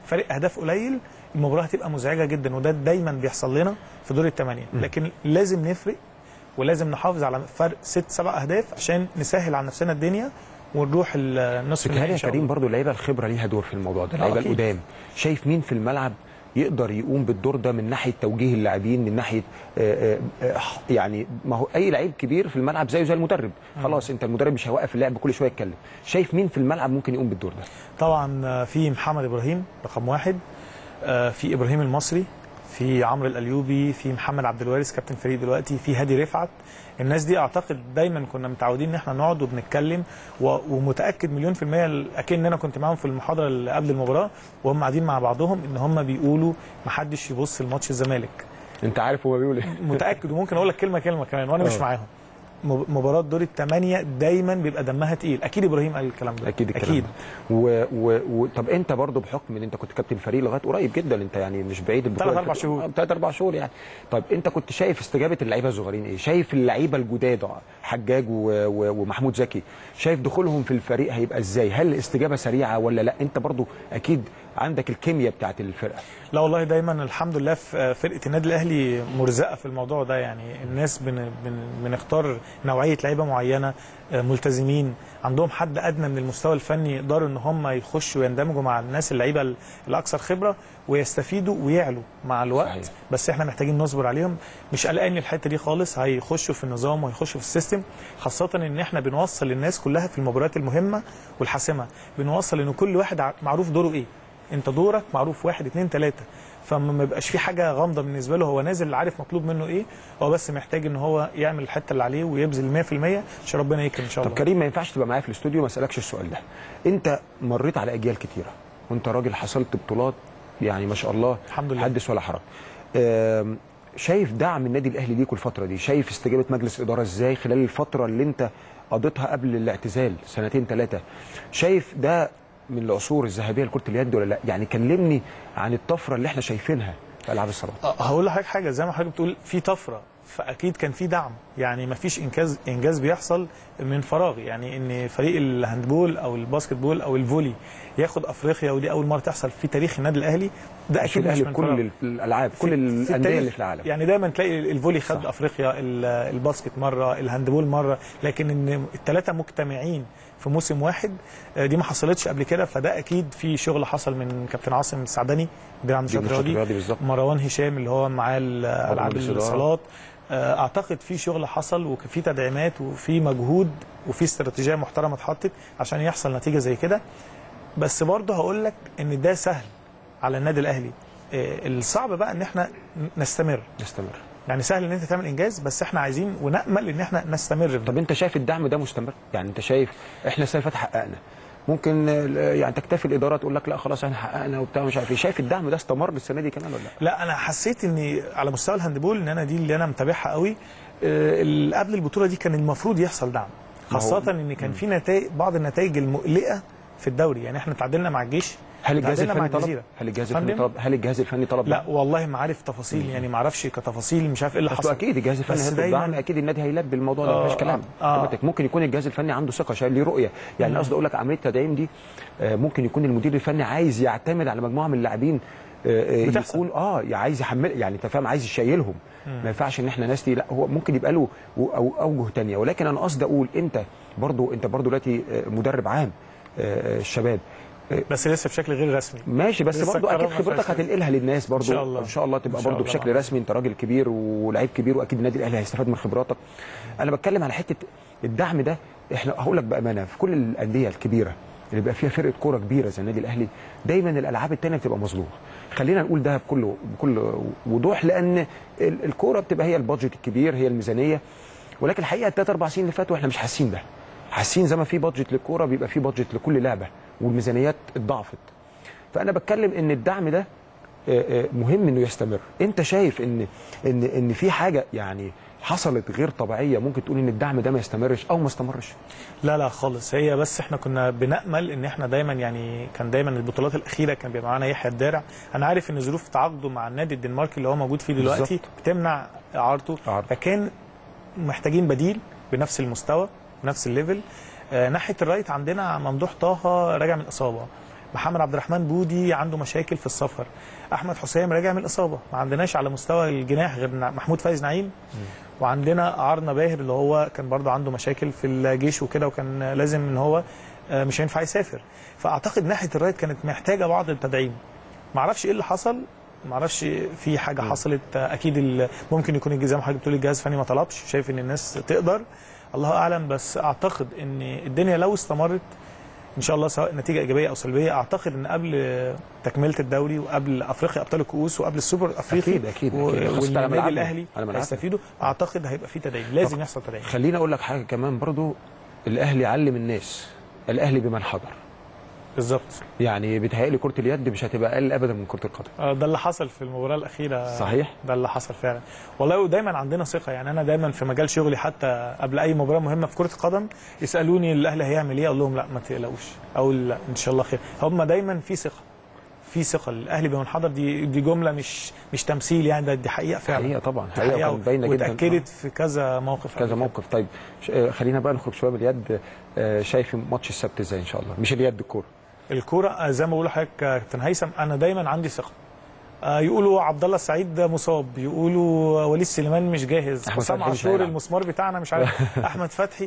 فرق اهداف قليل المباراه هتبقى مزعجه جدا وده دايما بيحصل لنا في دور الثمانيه لكن لازم نفرق ولازم نحافظ على فرق ست سبع اهداف عشان نسهل على نفسنا الدنيا ونروح النصف بتهيألي النهائي يا ان شاء كريم الله برضو اللعيبه الخبره ليها دور في الموضوع ده آه، اللعيبه أكيد. القدام شايف مين في الملعب يقدر يقوم بالدور ده من ناحيه توجيه اللاعبين من ناحيه آه، آه، آه، يعني ما هو اي لعيب كبير في الملعب زيه زي المدرب خلاص انت المدرب مش هيوقف اللعب كل شويه يتكلم شايف مين في الملعب ممكن يقوم بالدور ده طبعا آه، في محمد ابراهيم رقم واحد آه، في ابراهيم المصري في عمرو الايوبي في محمد عبد الوارث كابتن فريق دلوقتي في هادي رفعت الناس دي اعتقد دايما كنا متعودين ان احنا نقعد وبنتكلم و- ومتاكد مليون في الميه اكن انا كنت معاهم في المحاضره اللي قبل المباراه وهم قاعدين مع بعضهم ان هم بيقولوا محدش يبص لماتش الزمالك انت عارف هو بيقول ايه متاكد وممكن اقول لك كلمه كلمه كمان وانا مش آه. معاهم مب- مباراه دور الثمانيه دايما بيبقى دمها تقيل اكيد ابراهيم قال الكلام ده اكيد الكلام اكيد ده. و... و... و... طب انت برضو بحكم ان انت كنت كابتن فريق لغايه قريب جدا انت يعني مش بعيد البطوله تلات أربع شهور. ثلاث اربع شهور يعني طب انت كنت شايف استجابه اللعيبه الصغيرين ايه شايف اللعيبه الجداد حجاج و... و... ومحمود زكي شايف دخولهم في الفريق هيبقى ازاي هل الاستجابه سريعه ولا لا انت برضو اكيد عندك الكيمياء بتاعت الفرقه لا والله دايما الحمد لله في فرقه النادي الاهلي مرزقه في الموضوع ده يعني الناس بن بن بنختار نوعيه لعيبه معينه آه، ملتزمين عندهم حد ادنى من المستوى الفني يقدروا ان هم يخشوا ويندمجوا مع الناس اللعيبه ال- الاكثر خبره ويستفيدوا ويعلوا مع الوقت صحيح. بس احنا محتاجين نصبر عليهم مش قلقان من الحته دي خالص هيخشوا في النظام وهيخشوا في السيستم خاصه ان احنا بنوصل للناس كلها في المباريات المهمه والحاسمه بنوصل ان كل واحد ع- معروف دوره ايه انت دورك معروف واحد اتنين تلاته فما ما يبقاش في حاجه غامضه بالنسبه له هو نازل عارف مطلوب منه ايه هو بس محتاج ان هو يعمل الحته اللي عليه ويبذل 100% عشان ربنا يكرم ان شاء طب الله كريم ما ينفعش تبقى معايا في الاستوديو ما اسالكش السؤال ده انت مريت على اجيال كتيره وانت راجل حصلت بطولات يعني ما شاء الله الحمد لله. حدث ولا حرج آم، شايف دعم النادي الاهلي ليكوا الفتره دي شايف استجابه مجلس الاداره ازاي خلال الفتره اللي انت قضيتها قبل الاعتزال سنتين ثلاثه شايف ده من العصور الذهبيه لكره اليد ولا لا يعني كلمني عن الطفره اللي احنا شايفينها في العاب الصالات أه، هقول لحضرتك حاجه زي ما حضرتك بتقول في طفره فاكيد كان في دعم يعني ما فيش انجاز انجاز بيحصل من فراغ يعني ان فريق الهاندبول او الباسكت بول او الفولي ياخد افريقيا ودي اول مره تحصل في تاريخ النادي الاهلي ده مش اكيد مش الاهلي من كل فراغ. ال- الالعاب في- كل في الانديه التاريخ. اللي في العالم يعني دايما تلاقي الفولي خد صح. افريقيا ال- الباسكت مره الهاندبول مره لكن ان الثلاثه مجتمعين في موسم واحد آه، دي ما حصلتش قبل كده فده اكيد في شغل حصل من كابتن عاصم السعدني مدير عام دي النشاط النشاط الرياضي الرياضي بالظبط. مروان هشام اللي هو معاه ال- العاب مجلس الإدارة. الصالات آه، اعتقد في شغل حصل وفي تدعيمات وفي مجهود وفي استراتيجيه محترمه اتحطت عشان يحصل نتيجه زي كده بس برضه هقول لك ان ده سهل على النادي الاهلي آه، الصعب بقى ان احنا نستمر نستمر يعني سهل ان انت تعمل انجاز بس احنا عايزين ونامل ان احنا نستمر في ده. طب انت شايف الدعم ده مستمر يعني انت شايف احنا السنه اللي فاتت حققنا ممكن آه، يعني تكتفي الاداره تقول لك لا خلاص احنا حققنا وبتاع مش عارف ايه شايف الدعم ده استمر السنه دي كمان ولا لا لا انا حسيت ان على مستوى الهاندبول ان انا دي اللي انا متابعها قوي آه، اللي قبل البطوله دي كان المفروض يحصل دعم ما هو- خاصه ان كان في نتائج بعض النتائج المقلقه في الدوري يعني احنا تعادلنا مع الجيش هل الجهاز تعادلنا مع الفني طلب الجزيرة. هل الجهاز الفني فندم؟ طلب هل الجهاز الفني طلب لا والله ما عارف تفاصيل يعني ما اعرفش كتفاصيل مش عارف ايه اللي اصل حصل اكيد الجهاز الفني بس هيطلب دايماً- دعم اكيد النادي هيلبي الموضوع ده آه، ما فيهاش كلام آه، آه. اوتوماتيك. ممكن يكون الجهاز الفني عنده ثقه شايل ليه رؤيه يعني قصدي اقول لك عمليه التدعيم دي آه، ممكن يكون المدير الفني عايز يعتمد على مجموعه من اللاعبين آه، آه، بتحصل. يكون اه عايز يحمل يعني انت فاهم عايز يشيلهم ما ينفعش ان احنا ناس دي لا هو ممكن يبقى له و- او اوجه تانية ولكن انا قصدي اقول انت برضو انت برضو دلوقتي آه، مدرب عام آه، آه، الشباب آه، بس لسه بشكل غير رسمي ماشي بس لسه برضو اكيد القرار ما خبرتك فيهاش هتنقلها للناس برضو إن شاء الله. ان شاء الله تبقى إن شاء برضو الله. بشكل رسمي انت راجل كبير ولعيب كبير واكيد النادي الاهلي هيستفاد من خبراتك انا بتكلم على حته الدعم ده احنا هقول لك بامانه في كل الانديه الكبيره اللي بيبقى فيها فرقه كوره كبيره زي النادي الاهلي دايما الالعاب الثانيه بتبقى مظلومه خلينا نقول ده بكل بكل وضوح لان ال- الكوره بتبقى هي البادجت الكبير هي الميزانيه ولكن الحقيقه الثلاث اربع سنين اللي فاتوا احنا مش حاسين ده حاسين زي ما في بادجت للكوره بيبقى في بادجت لكل لعبه والميزانيات اتضاعفت فانا بتكلم ان الدعم ده آه، آه، مهم انه يستمر انت شايف ان ان ان في حاجه يعني حصلت غير طبيعيه ممكن تقول ان الدعم ده ما يستمرش او ما استمرش لا لا خالص هي بس احنا كنا بنامل ان احنا دايما يعني كان دايما البطولات الاخيره كان بيبقى معانا يحيى الدارع انا عارف ان ظروف تعاقده مع النادي الدنماركي اللي هو موجود فيه دلوقتي بالظبط. بتمنع اعارته إعارته. فكان محتاجين بديل بنفس المستوى بنفس الليفل آه ناحيه الرايت عندنا ممدوح طه راجع من اصابه محمد عبد الرحمن بودي عنده مشاكل في السفر احمد حسام راجع من الاصابه ما عندناش على مستوى الجناح غير نا- محمود فايز نعيم وعندنا عارنا باهر اللي هو كان برضه عنده مشاكل في الجيش وكده وكان لازم ان هو آه، مش هينفع يسافر فاعتقد ناحيه الرايت كانت محتاجه بعض التدعيم ما اعرفش ايه اللي حصل ما اعرفش في حاجه حصلت آه، اكيد ال- ممكن يكون الجهاز زي ما حضرتك بتقول الجهاز الفني ما طلبش شايف ان الناس تقدر الله اعلم بس اعتقد ان الدنيا لو استمرت ان شاء الله سواء نتيجه ايجابيه او سلبيه اعتقد ان قبل تكمله الدوري وقبل افريقيا ابطال الكؤوس وقبل السوبر الافريقي أكيد- أكيد- و- أكيد. خاصة على والنادي ملعبنا. الاهلي على ملعبنا. هيستفيدوا اعتقد هيبقى في تدعيم لازم يحصل تدعيم خليني اقول لك حاجه كمان برضو الاهلي علم الناس الاهلي بمن حضر بالظبط يعني بيتهيألي كره اليد مش هتبقى اقل ابدا من كره القدم آه، ده اللي حصل في المباراه الاخيره صحيح. ده اللي حصل فعلا والله ودايما عندنا ثقه يعني انا دايما في مجال شغلي حتى قبل اي مباراه مهمه في كره القدم يسالوني الاهلي هيعمل ايه اقول لهم لا ما تقلقوش او لا ان شاء الله خير هم دايما في ثقه في ثقه الاهلي بمنحدر دي دي جمله مش مش تمثيل يعني ده دي حقيقه فعلا حقيقه طبعا دي حقيقه كانت باينه جدا واتاكدت في كذا موقف كذا قبل موقف طيب ش- آه، خلينا بقى نخرج شويه من اليد آه، شايف ماتش السبت ازاي ان شاء الله مش اليد الكوره الكوره آه، زي ما بقول لحضرتك آه، كابتن هيثم انا دايما عندي ثقه آه، يقولوا عبد الله السعيد مصاب يقولوا وليد سليمان مش جاهز أحمد حسام فتحي مش عاشور هيلعب. المسمار بتاعنا مش عارف احمد فتحي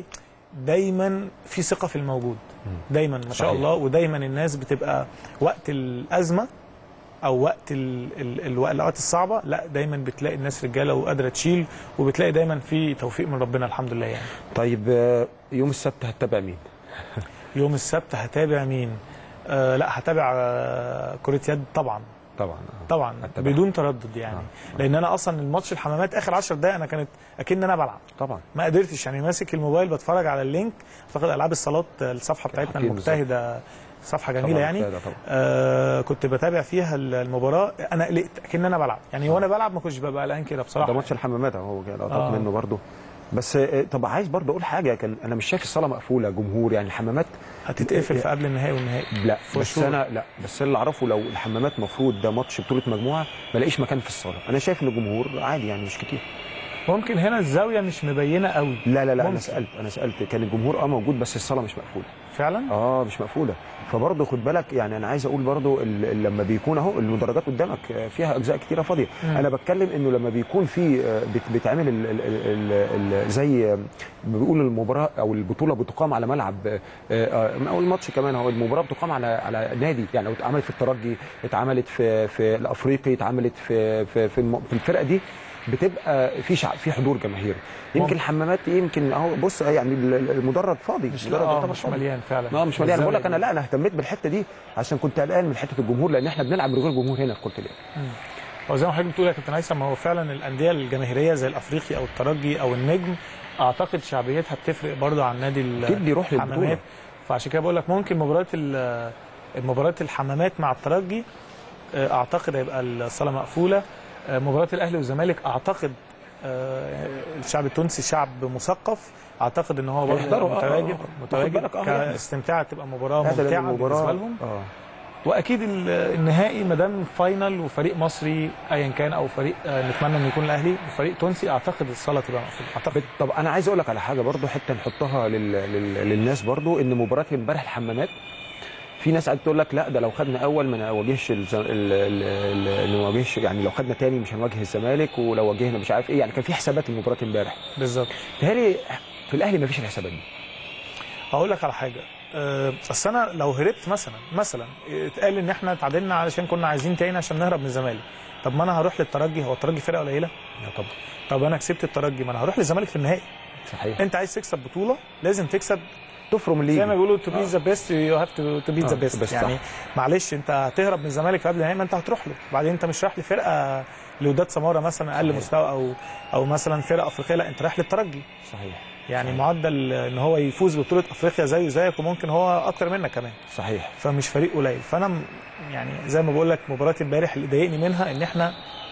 دايما في ثقه في الموجود دايما ما شاء صحيح. الله ودايما الناس بتبقى وقت الازمه او وقت ال- ال- ال- الاوقات الصعبه لا دايما بتلاقي الناس رجاله وقادره تشيل وبتلاقي دايما في توفيق من ربنا الحمد لله يعني طيب آه، يوم السبت هتتابع مين يوم السبت هتابع مين آه لا هتابع آه كره يد طبعا طبعا آه. طبعا هتتابع. بدون تردد يعني آه. لان انا اصلا الماتش الحمامات اخر 10 دقائق انا كانت اكن انا بلعب طبعا ما قدرتش يعني ماسك الموبايل بتفرج على اللينك اعتقد العاب الصالات الصفحه بتاعتنا حكيم المجتهده صفحه جميله طبعاً يعني مجتهدة طبعاً. آه كنت بتابع فيها المباراه انا قلقت اكن انا بلعب يعني وانا بلعب ما كنتش ببقى قلقان كده بصراحه ده ماتش الحمامات اهو كده لقطات آه. منه برضو بس آه، طب عايز برضو اقول حاجه كان انا مش شايف الصاله مقفوله جمهور يعني الحمامات هتتقفل في قبل النهائي والنهائي لا For بس sure. انا لا بس اللي اعرفه لو الحمامات مفروض ده ماتش بطوله مجموعه ما لاقيش مكان في الصاله انا شايف ان الجمهور عادي يعني مش كتير ممكن هنا الزاويه مش مبينه قوي لا لا لا انا ممكن. سالت انا سالت كان الجمهور اه موجود بس الصاله مش مقفوله فعلا اه مش مقفوله فبرضه خد بالك يعني انا عايز اقول برضه ال- ال- لما بيكون اهو المدرجات قدامك آه، فيها اجزاء كتيره فاضيه انا بتكلم انه لما بيكون في آه، بت- بيتعمل ال- ال- ال- ال- زي آه، بيقول المباراه او البطوله بتقام على ملعب آه، آه، او الماتش كمان هو المباراه بتقام على على نادي يعني لو اتعملت في الترجي اتعملت في في الافريقي اتعملت في في في, الم- في الفرقه دي بتبقى في شع... في حضور جماهيري يمكن ممكن. الحمامات يمكن اهو بص يعني ال- المدرج فاضي مش المدرج اه يعتبر مش فاضي. مليان فعلا اه مش مليان بقول لك انا الزاوية لا انا اهتميت بالحته دي عشان كنت قلقان من حته الجمهور لان احنا بنلعب من غير جمهور هنا في كره اليد هو زي ما حضرتك بتقول يا كابتن هيثم هو فعلا الانديه الجماهيريه زي الافريقي او الترجي او النجم اعتقد شعبيتها بتفرق برضه عن نادي ال- أكيد دي روح للبطولة. الحمامات فعشان كده بقول لك ممكن مباراه ال- مباراه الحمامات مع الترجي آه، اعتقد هيبقى الصاله مقفوله آه، مباراه الاهلي والزمالك اعتقد آه، الشعب التونسي شعب مثقف اعتقد ان هو برضه هيحضروا، آه، متواجد آه، آه. متواجد خد بالك، آه، يعني. كاستمتاع تبقى مباراه هذا ممتعه المباراه بالنسبه لهم اه واكيد ال- النهائي ما دام فاينل وفريق مصري ايا كان او فريق آه، نتمنى انه يكون الاهلي وفريق تونسي اعتقد الصاله تبقى مقفوله اعتقد طب انا عايز اقول لك على حاجه برضو حته نحطها لل... لل... للناس برضو ان مباراه امبارح الحمامات في ناس قاعده تقول لك لا ده لو خدنا اول ما نواجهش الز... ال... ال... ال... نواجهش يعني لو خدنا تاني مش هنواجه الزمالك ولو واجهنا مش عارف ايه يعني كان في حسابات لمباراه امبارح بالظبط تهيألي في الاهلي ما فيش الحسابات دي هقول لك على حاجه آه، اصل انا لو هربت مثلا مثلا اتقال ان احنا اتعادلنا علشان كنا عايزين تاني عشان نهرب من الزمالك طب ما انا هروح للترجي هو الترجي فرقه قليله لا طبعا طب انا كسبت الترجي ما انا هروح للزمالك في النهائي صحيح انت عايز تكسب بطوله لازم تكسب تفرم الليج زي ما بيقولوا تو بي ذا بيست يو هاف تو بي آه، ذا best، بيست صح. يعني معلش انت هتهرب من الزمالك قبل النهائي ما انت هتروح له بعدين انت مش رايح لفرقه لوداد سماره مثلا اقل صحيح. مستوى او او مثلا فرقه افريقيه لا انت رايح للترجي صحيح يعني معدل ان هو يفوز ببطوله افريقيا زيه زيك وممكن هو اكتر منك كمان صحيح فمش فريق قليل فانا م- يعني زي ما بقول لك مباراه امبارح اللي ضايقني منها ان احنا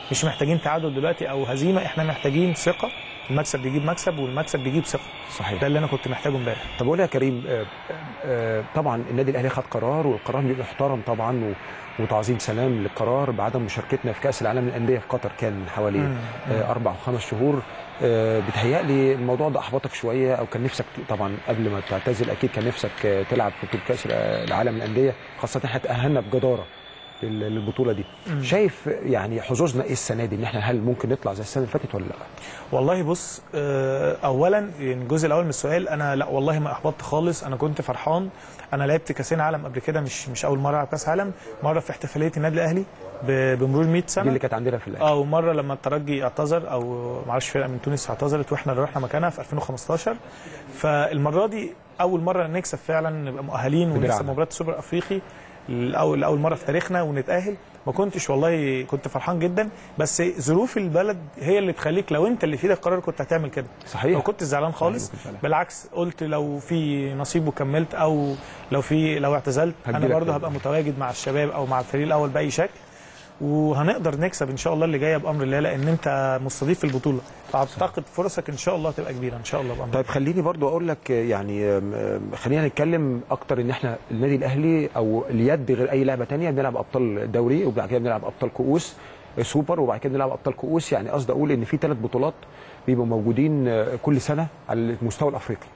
مش محتاجين تعادل دلوقتي او هزيمه احنا محتاجين ثقه المكسب بيجيب مكسب والمكسب بيجيب ثقه صحيح ده اللي انا كنت محتاجه امبارح طب قول يا كريم آه، آه، طبعا النادي الاهلي خد قرار والقرار بيبقى محترم طبعا و- وتعظيم سلام للقرار بعدم مشاركتنا في كاس العالم للانديه في قطر كان حوالي مم. آه، اربع او خمس شهور آه، بيتهيألي الموضوع ده احبطك شويه او كان نفسك طبعا قبل ما تعتزل اكيد كان نفسك آه، تلعب في بطوله كاس العالم للانديه خاصه احنا تاهلنا بجداره لل- للبطوله دي شايف يعني حظوظنا ايه السنه دي ان احنا هل ممكن نطلع زي السنه اللي فاتت ولا لا والله بص آه، اولا يعني الجزء الاول من السؤال انا لا والله ما احبطت خالص انا كنت فرحان انا لعبت كاسين عالم قبل كده مش مش اول مره العب كاس عالم مره في احتفاليه النادي الاهلي ب- بمرور 100 دي سنه اللي كانت عندنا في الاهلي اه ومره لما الترجي اعتذر او معرفش فرقه من تونس اعتذرت واحنا اللي رحنا مكانها في 2015 فالمره دي اول مره نكسب فعلا نبقى مؤهلين ونكسب بدراعنا. مباراه السوبر الافريقي الاول لاول مره في تاريخنا ونتاهل ما كنتش والله كنت فرحان جدا بس ظروف البلد هي اللي تخليك لو انت اللي في ايدك قرار كنت هتعمل كده صحيح ما كنتش زعلان خالص كنت زعلان. بالعكس قلت لو في نصيب وكملت او لو في لو اعتزلت انا هتجيلك برضه تاني. هبقى متواجد مع الشباب او مع الفريق الاول باي شكل وهنقدر نكسب ان شاء الله اللي جايه بامر الله لان انت مستضيف في البطوله فاعتقد فرصك ان شاء الله تبقى كبيره ان شاء الله بامر طيب خليني برضو اقول لك يعني آم، آم، خلينا نتكلم اكتر ان احنا النادي الاهلي او اليد غير اي لعبه تانية بنلعب ابطال دوري وبعد كده بنلعب ابطال كؤوس سوبر وبعد كده بنلعب ابطال كؤوس يعني قصدي اقول ان في ثلاث بطولات بيبقوا موجودين آه، كل سنه على المستوى الافريقي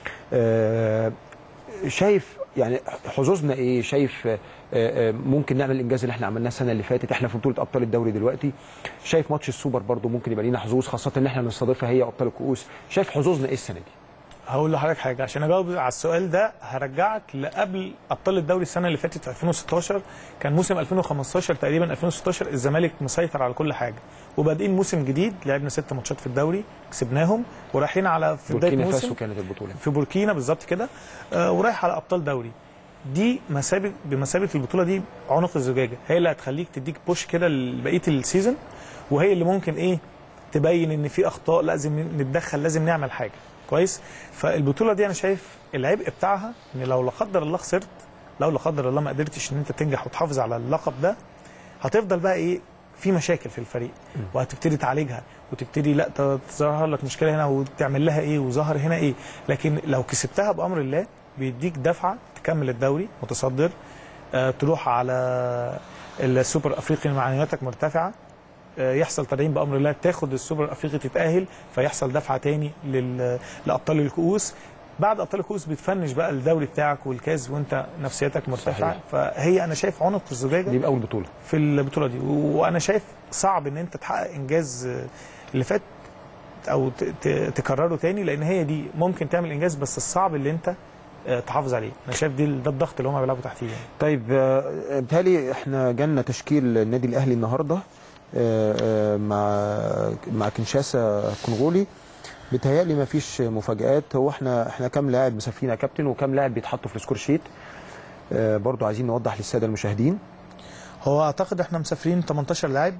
آه، شايف يعني حظوظنا ايه شايف آه، آه، ممكن نعمل الانجاز اللي احنا عملناه السنه اللي فاتت احنا في بطوله ابطال الدوري دلوقتي شايف ماتش السوبر برضو ممكن يبقى لينا حظوظ خاصه ان احنا نستضيفها هي ابطال الكؤوس شايف حظوظنا ايه السنه دي هقول لحضرتك حاجه عشان اجاوب على السؤال ده هرجعك لقبل ابطال الدوري السنه اللي فاتت في 2016 كان موسم 2015 تقريبا 2016 الزمالك مسيطر على كل حاجه وبادئين موسم جديد لعبنا ست ماتشات في الدوري كسبناهم ورايحين على في بدايه بوركينا موسم فاسو كانت البطوله في بوركينا بالظبط كده آه، ورايح على ابطال دوري دي مثابه بمثابه البطوله دي عنق الزجاجه هي اللي هتخليك تديك بوش كده لبقيه السيزون وهي اللي ممكن ايه تبين ان في اخطاء لازم نتدخل لازم نعمل حاجه كويس فالبطوله دي انا شايف العبء بتاعها ان لو لا قدر الله خسرت لو لا قدر الله ما قدرتش ان انت تنجح وتحافظ على اللقب ده هتفضل بقى ايه في مشاكل في الفريق وهتبتدي تعالجها وتبتدي لا ت- تظهر لك مشكله هنا وتعمل لها ايه وظهر هنا ايه لكن لو كسبتها بامر الله بيديك دفعه تكمل الدوري متصدر آه تروح على السوبر الافريقي معنوياتك مرتفعه آه، يحصل تدعيم بامر الله تاخد السوبر الافريقي تتاهل فيحصل دفعه تاني لل- لابطال الكؤوس بعد ابطال الكؤوس بتفنش بقى الدوري بتاعك والكاس وانت نفسيتك مرتفعه صحيح. فهي انا شايف عنق الزجاجه دي اول بطوله في البطوله دي وانا شايف صعب ان انت تحقق انجاز آه، اللي فات او ت- ت- تكرره تاني لان هي دي ممكن تعمل انجاز بس الصعب اللي انت آه، تحافظ عليه انا شايف دي ده الضغط اللي هم بيلعبوا تحتيه يعني. طيب آه، بالتالي احنا جالنا تشكيل النادي الاهلي النهارده آه، آه، مع مع كنشاسا كونغولي بيتهيألي ما فيش مفاجآت هو احنا احنا كام لاعب مسافرين يا كابتن وكام لاعب بيتحطوا في السكور شيت آه، برضو عايزين نوضح للساده المشاهدين هو اعتقد احنا مسافرين 18 لاعب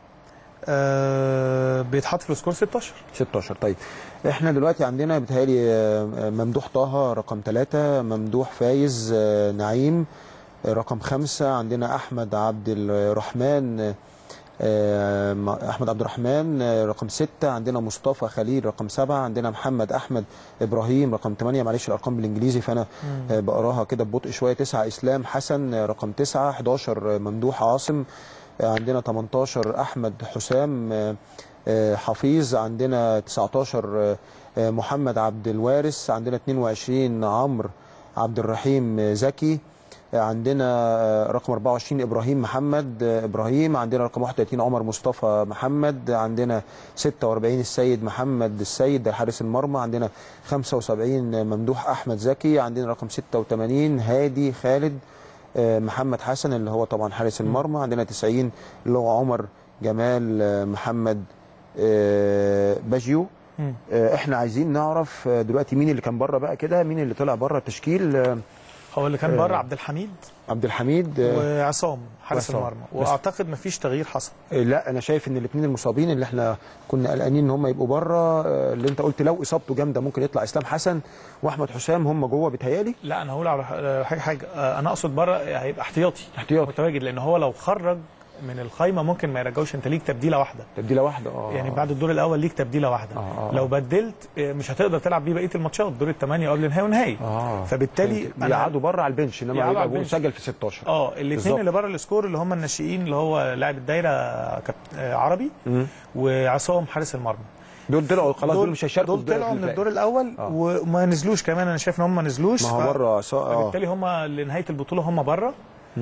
آه بيتحط في السكور 16 16 طيب احنا دلوقتي عندنا بيتهيألي آه، ممدوح طه رقم ثلاثة ممدوح فايز آه، نعيم آه، رقم خمسة عندنا أحمد عبد الرحمن آه، م- أحمد عبد الرحمن آه، رقم ستة عندنا مصطفى خليل رقم سبعة عندنا محمد أحمد إبراهيم رقم ثمانية معلش الأرقام بالإنجليزي فأنا آه، بقراها كده ببطء شوية تسعة إسلام حسن آه، رقم تسعة 11 ممدوح عاصم آه، عندنا 18 أحمد حسام آه، آه، حفيظ عندنا 19 آه، آه، محمد عبد الوارث عندنا 22 عمرو عبد الرحيم آه، زكي آه، عندنا آه، رقم 24 ابراهيم محمد آه، ابراهيم عندنا رقم 31 عمر مصطفى محمد عندنا 46 السيد محمد السيد ده حارس المرمى عندنا 75 ممدوح احمد زكي عندنا رقم 86 هادي خالد آه، محمد حسن اللي هو طبعا حارس المرمى عندنا 90 اللي هو عمر جمال آه، محمد آه، باجيو مم. آه، احنا عايزين نعرف آه، دلوقتي مين اللي كان بره بقى كده مين اللي طلع بره التشكيل آه، هو اللي كان آه. بره عبد الحميد عبد الحميد آه، وعصام حارس وعصام. المرمى بس- واعتقد مفيش تغيير حصل آه، لا انا شايف ان الاثنين المصابين اللي احنا كنا قلقانين ان هم يبقوا بره آه، اللي انت قلت لو اصابته جامده ممكن يطلع اسلام حسن واحمد حسام هم جوه بيتهيالي لا انا هقول على حاجه حاجه آه، انا اقصد بره هيبقى احتياطي احتياطي متواجد لان هو لو خرج من القايمه ممكن ما يرجعوش انت ليك تبديله واحده تبديله واحده اه يعني بعد الدور الاول ليك تبديله واحده آه، آه. لو بدلت آه، مش هتقدر تلعب بيه بقيه الماتشات دور الثمانيه قبل نهائي ونهائي اه فبالتالي فهمت. بيقعدوا بره على البنش انما يقعدوا يبقى على جول البنش. سجل في 16 اه الاثنين بالظبط. اللي بره السكور اللي هم الناشئين اللي هو لاعب الدايره كابت آه، عربي مم. وعصام حارس المرمى دول طلعوا خلاص دول مش هيشاركوا دول في- طلعوا في من الباقي. الدور الاول آه. وما نزلوش كمان انا شايف ان هم ما نزلوش ما هو ف- بره سا- اه فبالتالي هم لنهايه البطوله هم بره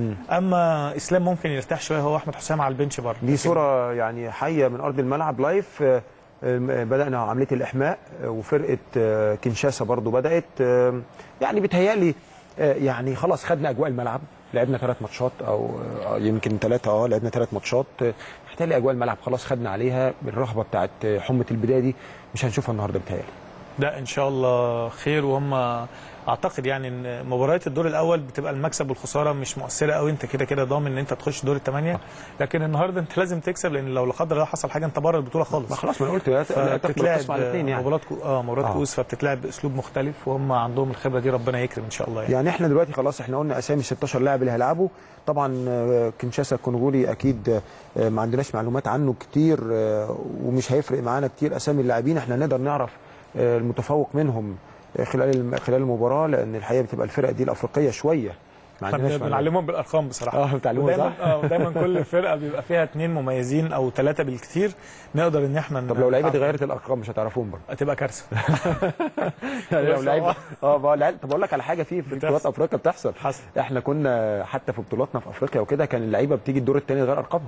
اما اسلام ممكن يرتاح شويه هو احمد حسام على البنش بره دي صوره يعني حيه من ارض الملعب لايف آه، آه، بدانا عمليه الاحماء آه، وفرقه آه، كنشاسا برضو بدات آه، يعني بتهيالي آه، يعني خلاص خدنا اجواء الملعب لعبنا ثلاث ماتشات او آه، يمكن ثلاثه اه لعبنا ثلاث ماتشات آه، بتهيالي اجواء الملعب خلاص خدنا عليها الرهبه بتاعت آه، حمه البدايه دي مش هنشوفها النهارده بتهيالي ده ان شاء الله خير وهم اعتقد يعني ان مباريات الدور الاول بتبقى المكسب والخساره مش مؤثره قوي انت كده كده ضامن ان انت تخش دور الثمانيه لكن النهارده انت لازم تكسب لان لو لا قدر الله حصل حاجه انت بره البطوله خالص ما خلاص ما انا قلت لا تاكل فبتتلعب القسم على الاثنين يعني مباراه كو... اه مباراه آه. كؤوس فبتتلعب باسلوب مختلف وهم عندهم الخبره دي ربنا يكرم ان شاء الله يعني. يعني احنا دلوقتي خلاص احنا قلنا اسامي 16 لاعب اللي هيلعبوا طبعا آه، كنشاسا الكونغولي اكيد آه، ما عندناش معلومات عنه كتير آه، ومش هيفرق معانا كتير اسامي اللاعبين احنا نقدر نعرف آه، المتفوق منهم آه، خلال الم- خلال المباراه لان الحقيقه بتبقى الفرق دي الافريقيه شويه ما احنا عندناش معلومات. بنعلمهم بالارقام بصراحه اه بتعلموهم ودايما صح اه ودايما كل فرقه بيبقى فيها اثنين مميزين او ثلاثه بالكثير نقدر ان احنا طب لو لعيبه دي غيرت الارقام مش هتعرفوهم برضه هتبقى كارثه يعني لو بس لعيبه هو- اه بقى لعيبة- طب اقول لك على حاجه في في بتحصل. بطولات افريقيا بتحصل حصل احنا كنا حتى في بطولاتنا في افريقيا وكده كان اللعيبه بتيجي الدور الثاني غير ارقامها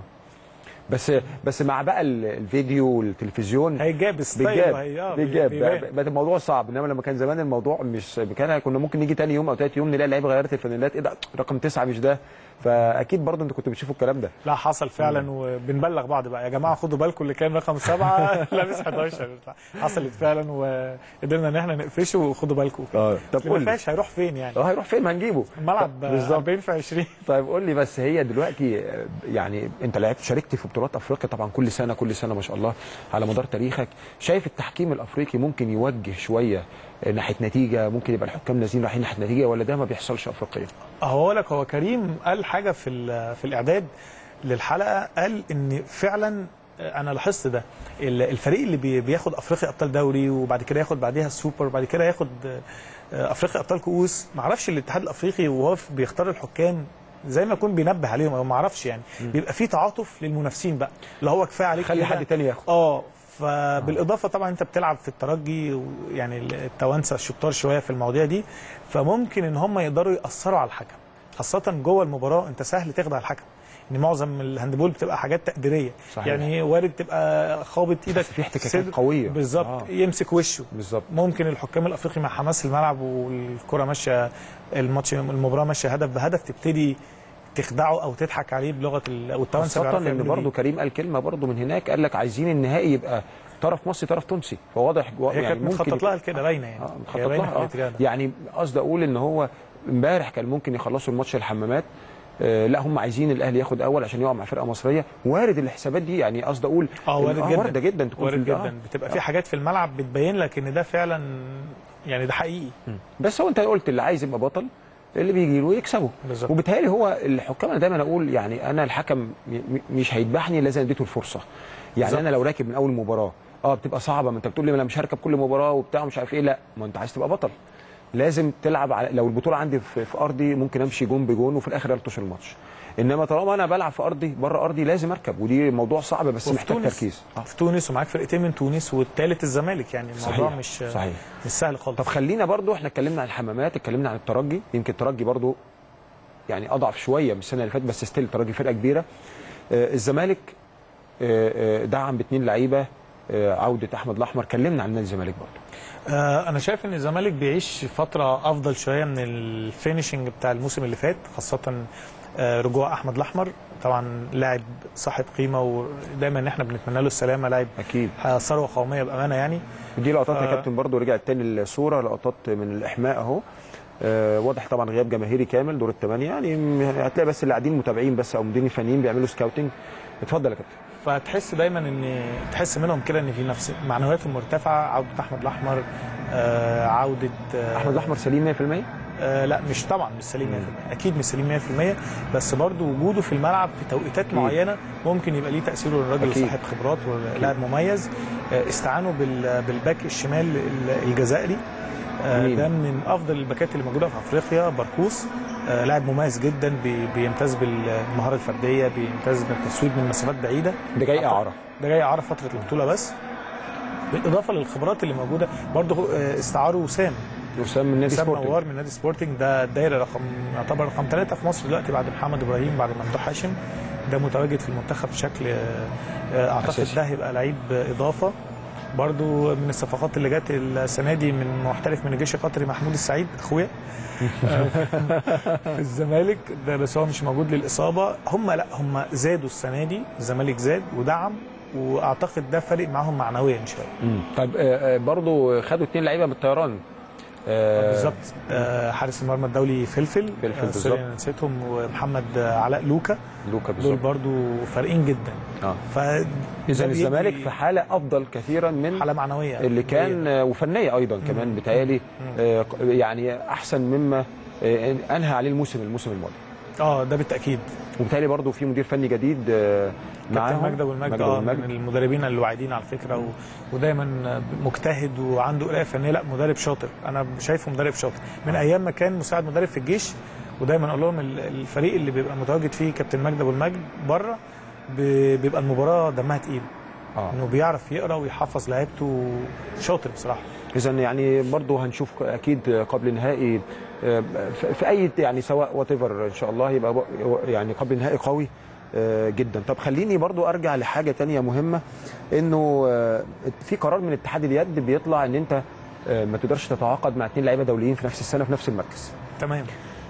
بس بس مع بقى ال- الفيديو والتلفزيون هيجاب ستايل بيجاب وهي- آه، بيجاب بيبان. بقى- بقى الموضوع صعب انما لما كان زمان الموضوع مش كان كنا ممكن نيجي تاني يوم او تالت يوم نلاقي اللعيبه غيرت الفانيلات ايه ده رقم تسعه مش ده فاكيد برضه انتوا كنتوا بتشوفوا الكلام ده لا حصل فعلا وبنبلغ بعض بقى يا جماعه خدوا بالكم اللي كان رقم سبعه لابس 11 حصلت فعلا وقدرنا ان احنا نقفشه وخدوا بالكم اه طب اللي قول ما لي فيهاش هيروح فين يعني اه هيروح فين ما هنجيبه الملعب بالظبط. 40 في 20 طيب قول لي بس هي دلوقتي آه، يعني انت لعبت شاركت في بطولات افريقيا طبعا كل سنه كل سنه ما شاء الله على مدار تاريخك شايف التحكيم الافريقي ممكن يوجه شويه آه، ناحيه نتيجه ممكن يبقى الحكام نازلين رايحين ناحيه نتيجه ولا ده ما بيحصلش افريقيا هو لك هو كريم قال حاجه في ال- في الاعداد للحلقه قال ان فعلا انا لاحظت ده ال- الفريق اللي بي- بياخد افريقيا ابطال دوري وبعد كده ياخد بعديها السوبر وبعد كده ياخد آه، افريقيا ابطال كؤوس ما اعرفش الاتحاد الافريقي وهو في- بيختار الحكام زي ما يكون بينبه عليهم او ما اعرفش يعني بيبقى في تعاطف للمنافسين بقى اللي هو كفايه عليك خلي كده. حد تاني ياخد اه فبالاضافه طبعا انت بتلعب في الترجي ويعني التوانسه الشطار شويه في المواضيع دي فممكن ان هم يقدروا ياثروا على الحكم خاصه جوه المباراه انت سهل تخدع الحكم ان معظم الهاندبول بتبقى حاجات تقديريه صحيح. يعني وارد تبقى خابط ايدك في احتكاكات صدر. قوية. بالظبط آه. آه. يمسك وشه بالظبط ممكن الحكام الافريقي مع حماس الملعب والكره ماشيه الماتش المباراه ماشيه هدف بهدف تبتدي تخدعه او تضحك عليه بلغه ال- والتوانسه خاصة بيعرفوا ان يعملوا برضه دي. كريم قال كلمه برضه من هناك قال لك عايزين النهائي يبقى طرف مصري طرف تونسي فواضح هي كانت متخطط لها كده باينه يعني اه هي مخطط باينة لها في اه الاتجاه ده. يعني قصدي اقول ان هو امبارح كان ممكن يخلصوا الماتش الحمامات آه لا هم عايزين الاهلي ياخد اول عشان يقع مع فرقه مصريه وارد الحسابات دي يعني قصدي اقول اه وارد آه، جدا وارده جدا تكون وارد في- آه. جدا بتبقى في حاجات في الملعب بتبين لك ان ده فعلا يعني ده حقيقي بس هو انت قلت اللي عايز يبقى بطل اللي بيجي له يكسبه بالظبط. وبالتالي هو الحكام انا دايما اقول يعني انا الحكم م- م- مش هيذبحني لازم اديته الفرصه يعني بالظبط. انا لو راكب من اول مباراه اه بتبقى صعبه ما انت بتقول لي انا مش هركب كل مباراه وبتاع مش عارف ايه لا ما انت عايز تبقى بطل لازم تلعب على لو البطوله عندي في, في ارضي ممكن امشي جون بجون وفي الاخر الطش الماتش انما طالما انا بلعب في ارضي بره ارضي لازم اركب ودي موضوع صعب بس وفي محتاج تونس تركيز آه. في تونس ومعاك فرقتين من تونس والثالث الزمالك يعني الموضوع صحيح. مش صحيح. مش سهل خالص طب خلينا برضو احنا اتكلمنا عن الحمامات اتكلمنا عن الترجي يمكن الترجي برضو يعني اضعف شويه من السنه اللي فاتت بس ستيل الترجي فرقه كبيره آه الزمالك آه آه دعم باثنين لعيبه آه عوده احمد الاحمر كلمنا عن نادي الزمالك برضو آه انا شايف ان الزمالك بيعيش فتره افضل شويه من الفينشنج بتاع الموسم اللي فات خاصه آه رجوع احمد الاحمر طبعا لاعب صاحب قيمه ودايما احنا بنتمنى له السلامه لاعب اكيد ثروه قوميه بامانه يعني دي لقطات يا آه. كابتن برضو رجعت تاني الصوره لقطات من الاحماء اهو آه واضح طبعا غياب جماهيري كامل دور الثمانيه يعني م- هتلاقي بس اللي قاعدين متابعين بس او مديرين فنيين بيعملوا سكاوتنج اتفضل يا كابتن فتحس دايما ان تحس منهم كده ان في نفس معنوياتهم مرتفعه عوده احمد الاحمر آه عوده آه احمد الاحمر سليم 100% آه لا مش طبعا مش سليم 100% اكيد مش سليم 100% بس برضو وجوده في الملعب في توقيتات معينه ممكن يبقى ليه تاثيره للراجل أكيد. صاحب خبرات ولاعب مميز آه استعانوا بال- بالباك الشمال ال- الجزائري آه مين؟ ده من افضل الباكات اللي موجوده في افريقيا بركوس آه لاعب مميز جدا بي- بيمتاز بالمهاره الفرديه بيمتاز بالتصويب من مسافات بعيده ده جاي اعاره ده جاي اعاره فتره البطوله بس بالاضافه للخبرات اللي موجوده برضه آه، استعاروا وسام وسام من نادي وسام سبورتنج نوار من نادي سبورتنج ده الدايره رقم يعتبر رقم ثلاثه في مصر دلوقتي بعد محمد ابراهيم بعد ممدوح هاشم ده متواجد في المنتخب بشكل آه، آه، اعتقد أساسي. ده هيبقى لعيب اضافه برضو من الصفقات اللي جت السنه دي من محترف من الجيش القطري محمود السعيد اخويا آه، في الزمالك ده بس هو مش موجود للاصابه هم لا هم زادوا السنه دي الزمالك زاد ودعم واعتقد ده فارق معاهم معنويا شويه طيب آه، آه، برضو خدوا اثنين لعيبه من الطيران آه، بالظبط آه، حارس المرمى الدولي فلفل فلفل آه، سوري، بالظبط. أنا نسيتهم ومحمد آه، علاء لوكا لوكا دول بالظبط برضو فارقين جدا اه ف اذا الزمالك في حاله افضل كثيرا من حاله معنويه اللي كان آه، وفنيه ايضا كمان بتهيألي آه، يعني احسن مما آه، انهى عليه الموسم الموسم الماضي اه ده بالتاكيد وبالتالي برضو في مدير فني جديد آه، كابتن معاهم مجدي ابو المجد مجدي اه أبو من المجد. المدربين الواعدين على فكره و... ودايما مجتهد وعنده قرايه فنيه لا مدرب شاطر انا شايفه مدرب شاطر من ايام ما كان مساعد مدرب في الجيش ودايما اقول لهم ال- الفريق اللي بيبقى متواجد فيه كابتن مجدي ابو المجد بره ب- بيبقى المباراه دمها تقيل اه انه بيعرف يقرا ويحفظ لعيبته شاطر بصراحه اذا يعني برضو هنشوف اكيد قبل نهائي آه، في- في اي يعني سواء وات ان شاء الله يبقى ب- يعني قبل نهائي قوي آه، جدا طب خليني برضو ارجع لحاجه تانية مهمه انه آه، في قرار من اتحاد اليد بيطلع ان انت آه، ما تقدرش تتعاقد مع اثنين لعيبه دوليين في نفس السنه في نفس المركز تمام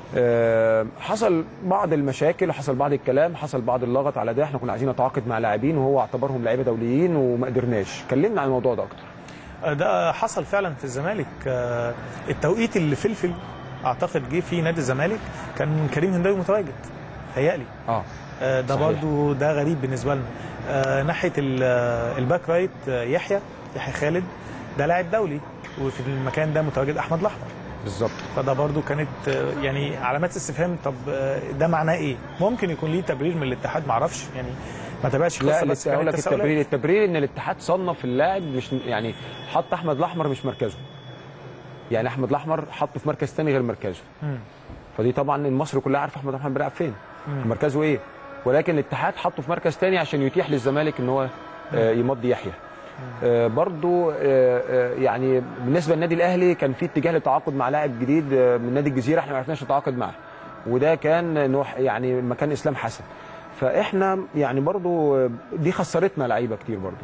آه، حصل بعض المشاكل حصل بعض الكلام حصل بعض اللغط على ده احنا كنا عايزين نتعاقد مع لاعبين وهو اعتبرهم لعيبه دوليين وما قدرناش كلمنا عن الموضوع ده اكتر ده حصل فعلا في الزمالك آه، التوقيت اللي فلفل اعتقد جه فيه نادي الزمالك كان كريم هنداوي متواجد هيقلي اه آه، ده صحيح. برضو ده غريب بالنسبه لنا آه، ناحيه ال- آه، الباك رايت آه، يحيى يحيى خالد ده لاعب دولي وفي المكان ده متواجد احمد الاحمر بالظبط فده برضو كانت آه، يعني علامات استفهام طب آه، ده معناه ايه ممكن يكون ليه تبرير من الاتحاد معرفش يعني ما تابعش لا القصة، بس لسه هقول كانت لك تساؤلات. التبرير التبرير ان الاتحاد صنف اللاعب مش يعني حط احمد الاحمر مش مركزه يعني احمد الاحمر حطه في مركز تاني غير مركزه مم. فدي طبعا مصر كلها عارفه احمد الاحمر بيلعب فين مركزه ايه ولكن الاتحاد حطه في مركز تاني عشان يتيح للزمالك ان هو آه، يمضي يحيى آه، برضو آه، آه، يعني بالنسبه للنادي الاهلي كان في اتجاه للتعاقد مع لاعب جديد آه، من نادي الجزيره احنا ما عرفناش نتعاقد معاه وده كان نوح يعني مكان اسلام حسن فاحنا يعني برضو آه، دي خسرتنا لعيبه كتير برضو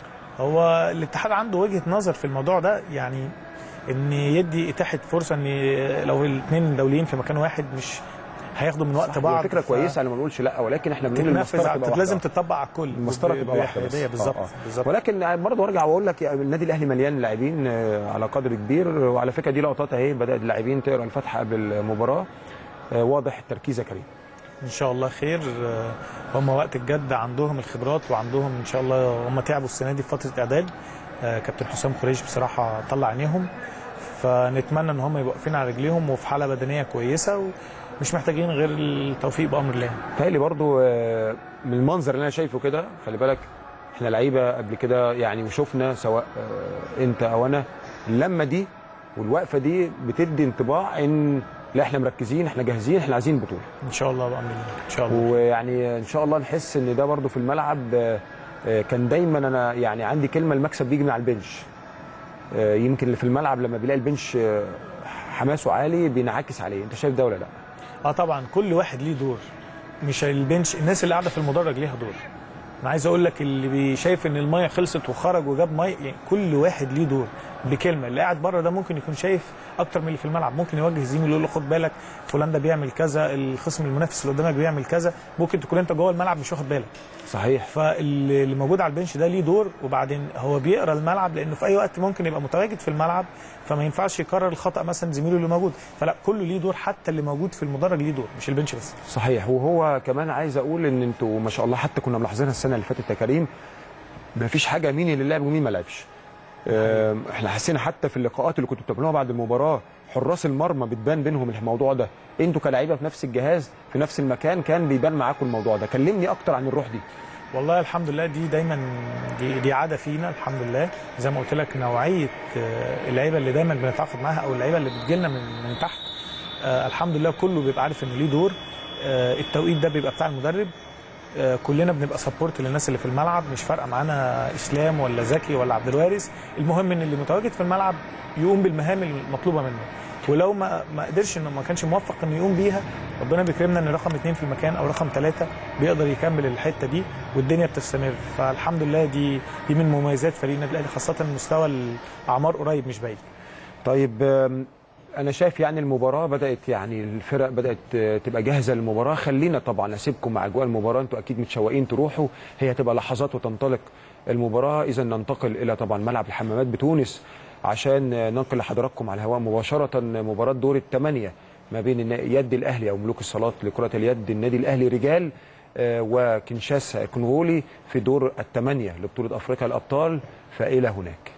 هو الاتحاد عنده وجهه نظر في الموضوع ده يعني ان يدي اتاحه فرصه ان لو الاثنين دوليين في مكان واحد مش هياخدوا من وقت صح، هي بعض فكره ف- كويسه انا ما بنقولش لا ولكن احنا بنقول تتنفذ المسطره على- تبقى واحدة لازم واحدة. تطبق على الكل المسطره ب- تبقى واحده بس بحيادية بالظبط آه، آه. بالظبط ولكن برضه ارجع واقول لك يعني النادي الاهلي مليان لاعبين آه، على قدر كبير وعلى فكره دي لقطات اهي بدات اللاعبين تقرا الفاتحه قبل المباراه آه، واضح التركيز يا كريم ان شاء الله خير آه، هم وقت الجد عندهم الخبرات وعندهم ان شاء الله هم تعبوا السنه دي في فتره اعداد آه، كابتن حسام قريش بصراحه طلع عينيهم فنتمنى ان هم يبقوا واقفين على رجليهم وفي حاله بدنيه كويسه ومش محتاجين غير التوفيق بامر الله تهيألي برضو آه، من المنظر اللي انا شايفه كده خلي بالك احنا لعيبه قبل كده يعني وشفنا سواء آه، انت او انا اللمه دي والوقفه دي بتدي انطباع ان لا احنا مركزين احنا جاهزين احنا عايزين بطوله ان شاء الله بامر الله ان شاء الله ويعني ان شاء الله نحس ان ده برضو في الملعب آه، آه، كان دايما انا يعني عندي كلمه المكسب بيجي من على البنش آه، يمكن اللي في الملعب لما بيلاقي البنش آه، حماسه عالي بينعكس عليه انت شايف ده ولا لا اه طبعا كل واحد ليه دور مش البنش الناس اللي قاعده في المدرج ليها دور انا عايز اقول لك اللي بي- شايف ان الميه خلصت وخرج وجاب ميه يعني كل واحد ليه دور بكلمه اللي قاعد بره ده ممكن يكون شايف اكتر من اللي في الملعب ممكن يوجه زميله يقول له خد بالك فلان ده بيعمل كذا الخصم المنافس اللي قدامك بيعمل كذا ممكن تكون انت جوه الملعب مش واخد بالك صحيح فاللي اللي موجود على البنش ده ليه دور وبعدين هو بيقرا الملعب لانه في اي وقت ممكن يبقى متواجد في الملعب فما ينفعش يكرر الخطا مثلا زميله اللي موجود فلا كله ليه دور حتى اللي موجود في المدرج ليه دور مش البنش بس صحيح وهو كمان عايز اقول ان انتوا ما شاء الله حتى كنا ملاحظينها السنه اللي فاتت يا كريم ما فيش حاجه مين اللي لعب ومين ما لعبش آم، احنا حسينا حتى في اللقاءات اللي كنتوا بتعملوها بعد المباراه حراس المرمى بتبان بينهم الموضوع ده انتوا كلاعيبه في نفس الجهاز في نفس المكان كان بيبان معاكم الموضوع ده كلمني اكتر عن الروح دي والله الحمد لله دي دايما دي, دي عاده فينا الحمد لله زي ما قلت لك نوعيه آه، اللعيبه اللي دايما بنتعاقد معاها او اللعيبه اللي بتجيلنا من من تحت آه، الحمد لله كله بيبقى عارف ان ليه دور آه، التوقيت ده بيبقى بتاع المدرب آه، كلنا بنبقى سبورت للناس اللي في الملعب مش فارقه معانا اسلام ولا زكي ولا عبد الوارث المهم ان اللي متواجد في الملعب يقوم بالمهام المطلوبه منه ولو ما ما قدرش انه ما كانش موفق انه يقوم بيها ربنا بيكرمنا ان رقم اثنين في المكان او رقم ثلاثه بيقدر يكمل الحته دي والدنيا بتستمر فالحمد لله دي دي من مميزات فريق النادي الاهلي خاصه مستوى الاعمار قريب مش بعيد طيب آم، انا شايف يعني المباراه بدات يعني الفرق بدات آه، تبقى جاهزه للمباراه خلينا طبعا اسيبكم مع اجواء المباراه انتوا اكيد متشوقين تروحوا هي هتبقى لحظات وتنطلق المباراه اذا ننتقل الى طبعا ملعب الحمامات بتونس عشان آه، ننقل لحضراتكم على الهواء مباشره مباراه دور الثمانيه ما بين النا- يد الاهلي او ملوك الصالات لكره اليد النادي الاهلي رجال آه، وكنشاسا الكونغولي في دور الثمانيه لبطوله افريقيا الابطال فالى هناك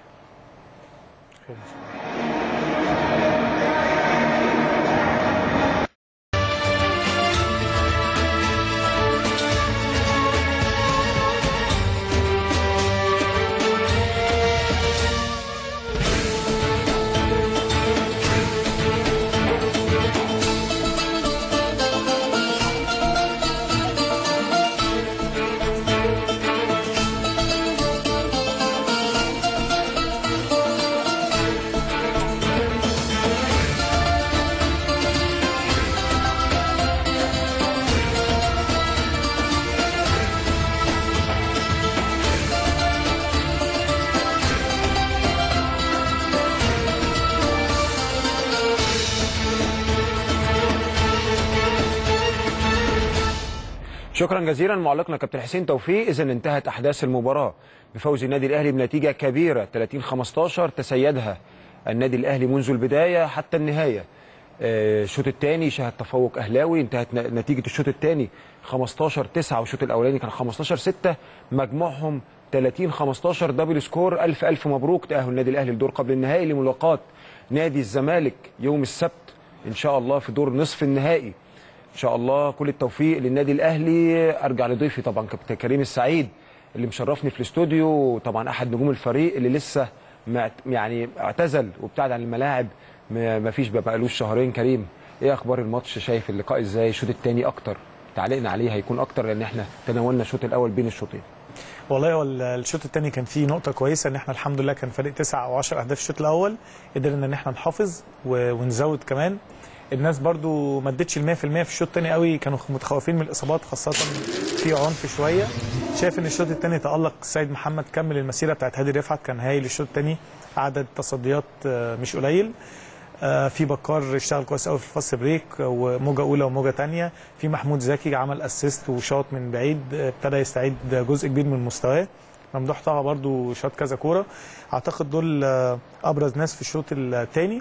شكرا جزيلا معلقنا كابتن حسين توفيق اذا انتهت احداث المباراه بفوز النادي الاهلي بنتيجه كبيره 30 15 تسيدها النادي الاهلي منذ البدايه حتى النهايه آه، الشوط الثاني شهد تفوق اهلاوي انتهت ن- نتيجه الشوط الثاني 15 9 والشوط الاولاني كان 15 6 مجموعهم 30 15 دبل سكور الف الف مبروك تاهل النادي الاهلي لدور قبل النهائي لملاقاه نادي الزمالك يوم السبت ان شاء الله في دور نصف النهائي ان شاء الله كل التوفيق للنادي الاهلي ارجع لضيفي طبعا كابتن كريم السعيد اللي مشرفني في الاستوديو طبعا احد نجوم الفريق اللي لسه معت يعني اعتزل وابتعد عن الملاعب ما ما فيش بقالوش شهرين كريم ايه اخبار الماتش شايف اللقاء ازاي الشوط الثاني اكتر تعليقنا عليه هيكون اكتر لان احنا تناولنا الشوط الاول بين الشوطين والله هو ال- الشوط الثاني كان فيه نقطه كويسه ان احنا الحمد لله كان فريق تسع او 10 اهداف الشوط الاول قدرنا ان احنا نحافظ و- ونزود كمان الناس برضو ما ادتش ال 100% في الشوط الثاني قوي كانوا متخوفين من الاصابات خاصه في عنف شويه شايف ان الشوط الثاني تالق السيد محمد كمل المسيره بتاعت هادي رفعت كان هايل الشوط الثاني عدد تصديات آه، مش قليل آه، في بكار اشتغل كويس قوي في الفاست بريك وموجه اولى وموجه ثانيه في محمود زكي عمل اسيست وشاط من بعيد آه، ابتدى يستعيد جزء كبير من مستواه ممدوح طه برضو شاط كذا كوره اعتقد دول آه، ابرز ناس في الشوط الثاني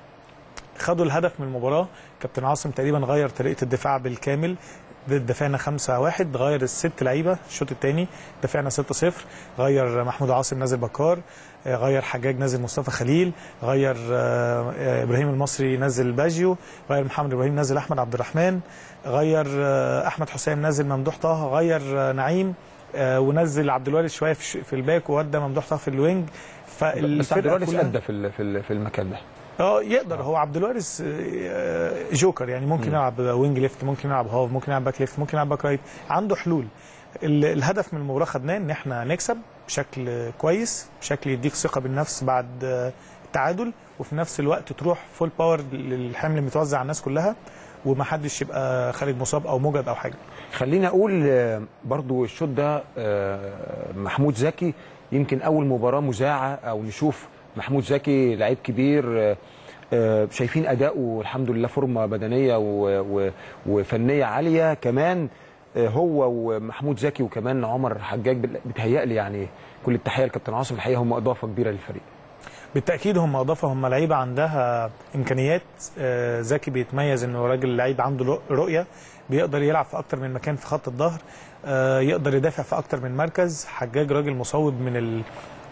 خدوا الهدف من المباراه كابتن عاصم تقريبا غير طريقه الدفاع بالكامل دفعنا 5 1 غير الست لعيبه الشوط الثاني دفعنا 6 0 غير محمود عاصم نازل بكار آه، غير حجاج نازل مصطفى خليل غير آه، آه، ابراهيم المصري نزل باجيو غير محمد ابراهيم نزل احمد عبد الرحمن غير آه، احمد حسام نزل ممدوح طه غير آه، نعيم آه، ونزل عبد الوارث شويه في في الباك وودى ممدوح طه في الوينج بس عبد فالفرقه الوارث كلها ادى في ال- في ال- في المكان ده اه يقدر هو عبد الوارث آه، جوكر يعني ممكن يلعب وينج ليفت ممكن يلعب هاف ممكن يلعب باك ليفت ممكن يلعب باك رايت عنده حلول ال- الهدف من المباراه خدناه ان احنا نكسب بشكل كويس بشكل يديك ثقه بالنفس بعد آه، التعادل وفي نفس الوقت تروح فول باور للحمل المتوزع على الناس كلها ومحدش يبقى خارج مصاب او موجب او حاجه خليني اقول آه، برضو الشوط ده آه، محمود زكي يمكن اول مباراه مذاعه او نشوف محمود زكي لعيب كبير آه، آه، شايفين اداؤه الحمد لله فورمه بدنيه و- و- وفنيه عاليه كمان آه، هو ومحمود زكي وكمان عمر حجاج بال- بيتهيألي يعني كل التحيه لكابتن عاصم الحقيقه هم اضافه كبيره للفريق بالتاكيد هم اضافه هم لعيبه عندها امكانيات آه، زكي بيتميز انه راجل لعيب عنده رؤ- رؤيه بيقدر يلعب في اكتر من مكان في خط الظهر آه، يقدر يدافع في اكتر من مركز حجاج راجل مصوب من ال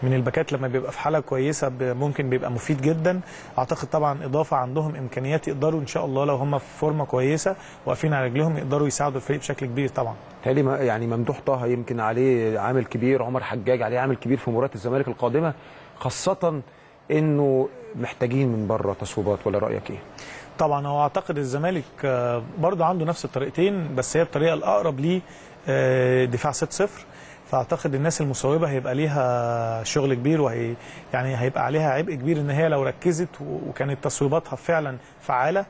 من الباكات لما بيبقى في حاله كويسه ب- ممكن بيبقى مفيد جدا اعتقد طبعا اضافه عندهم امكانيات يقدروا ان شاء الله لو هم في فورمه كويسه واقفين على رجلهم يقدروا يساعدوا الفريق بشكل كبير طبعا تالي ما- يعني ممدوح طه يمكن عليه عامل كبير عمر حجاج عليه عامل كبير في مباراه الزمالك القادمه خاصه انه محتاجين من بره تصويبات ولا رايك ايه؟ طبعا هو اعتقد الزمالك آه، برضو عنده نفس الطريقتين بس هي الطريقه الاقرب ليه آه، دفاع 6-0 فاعتقد الناس المصوبه هيبقى ليها شغل كبير وهي يعني هيبقى عليها عبء كبير ان هي لو ركزت و- وكانت تصويباتها فعلا فعاله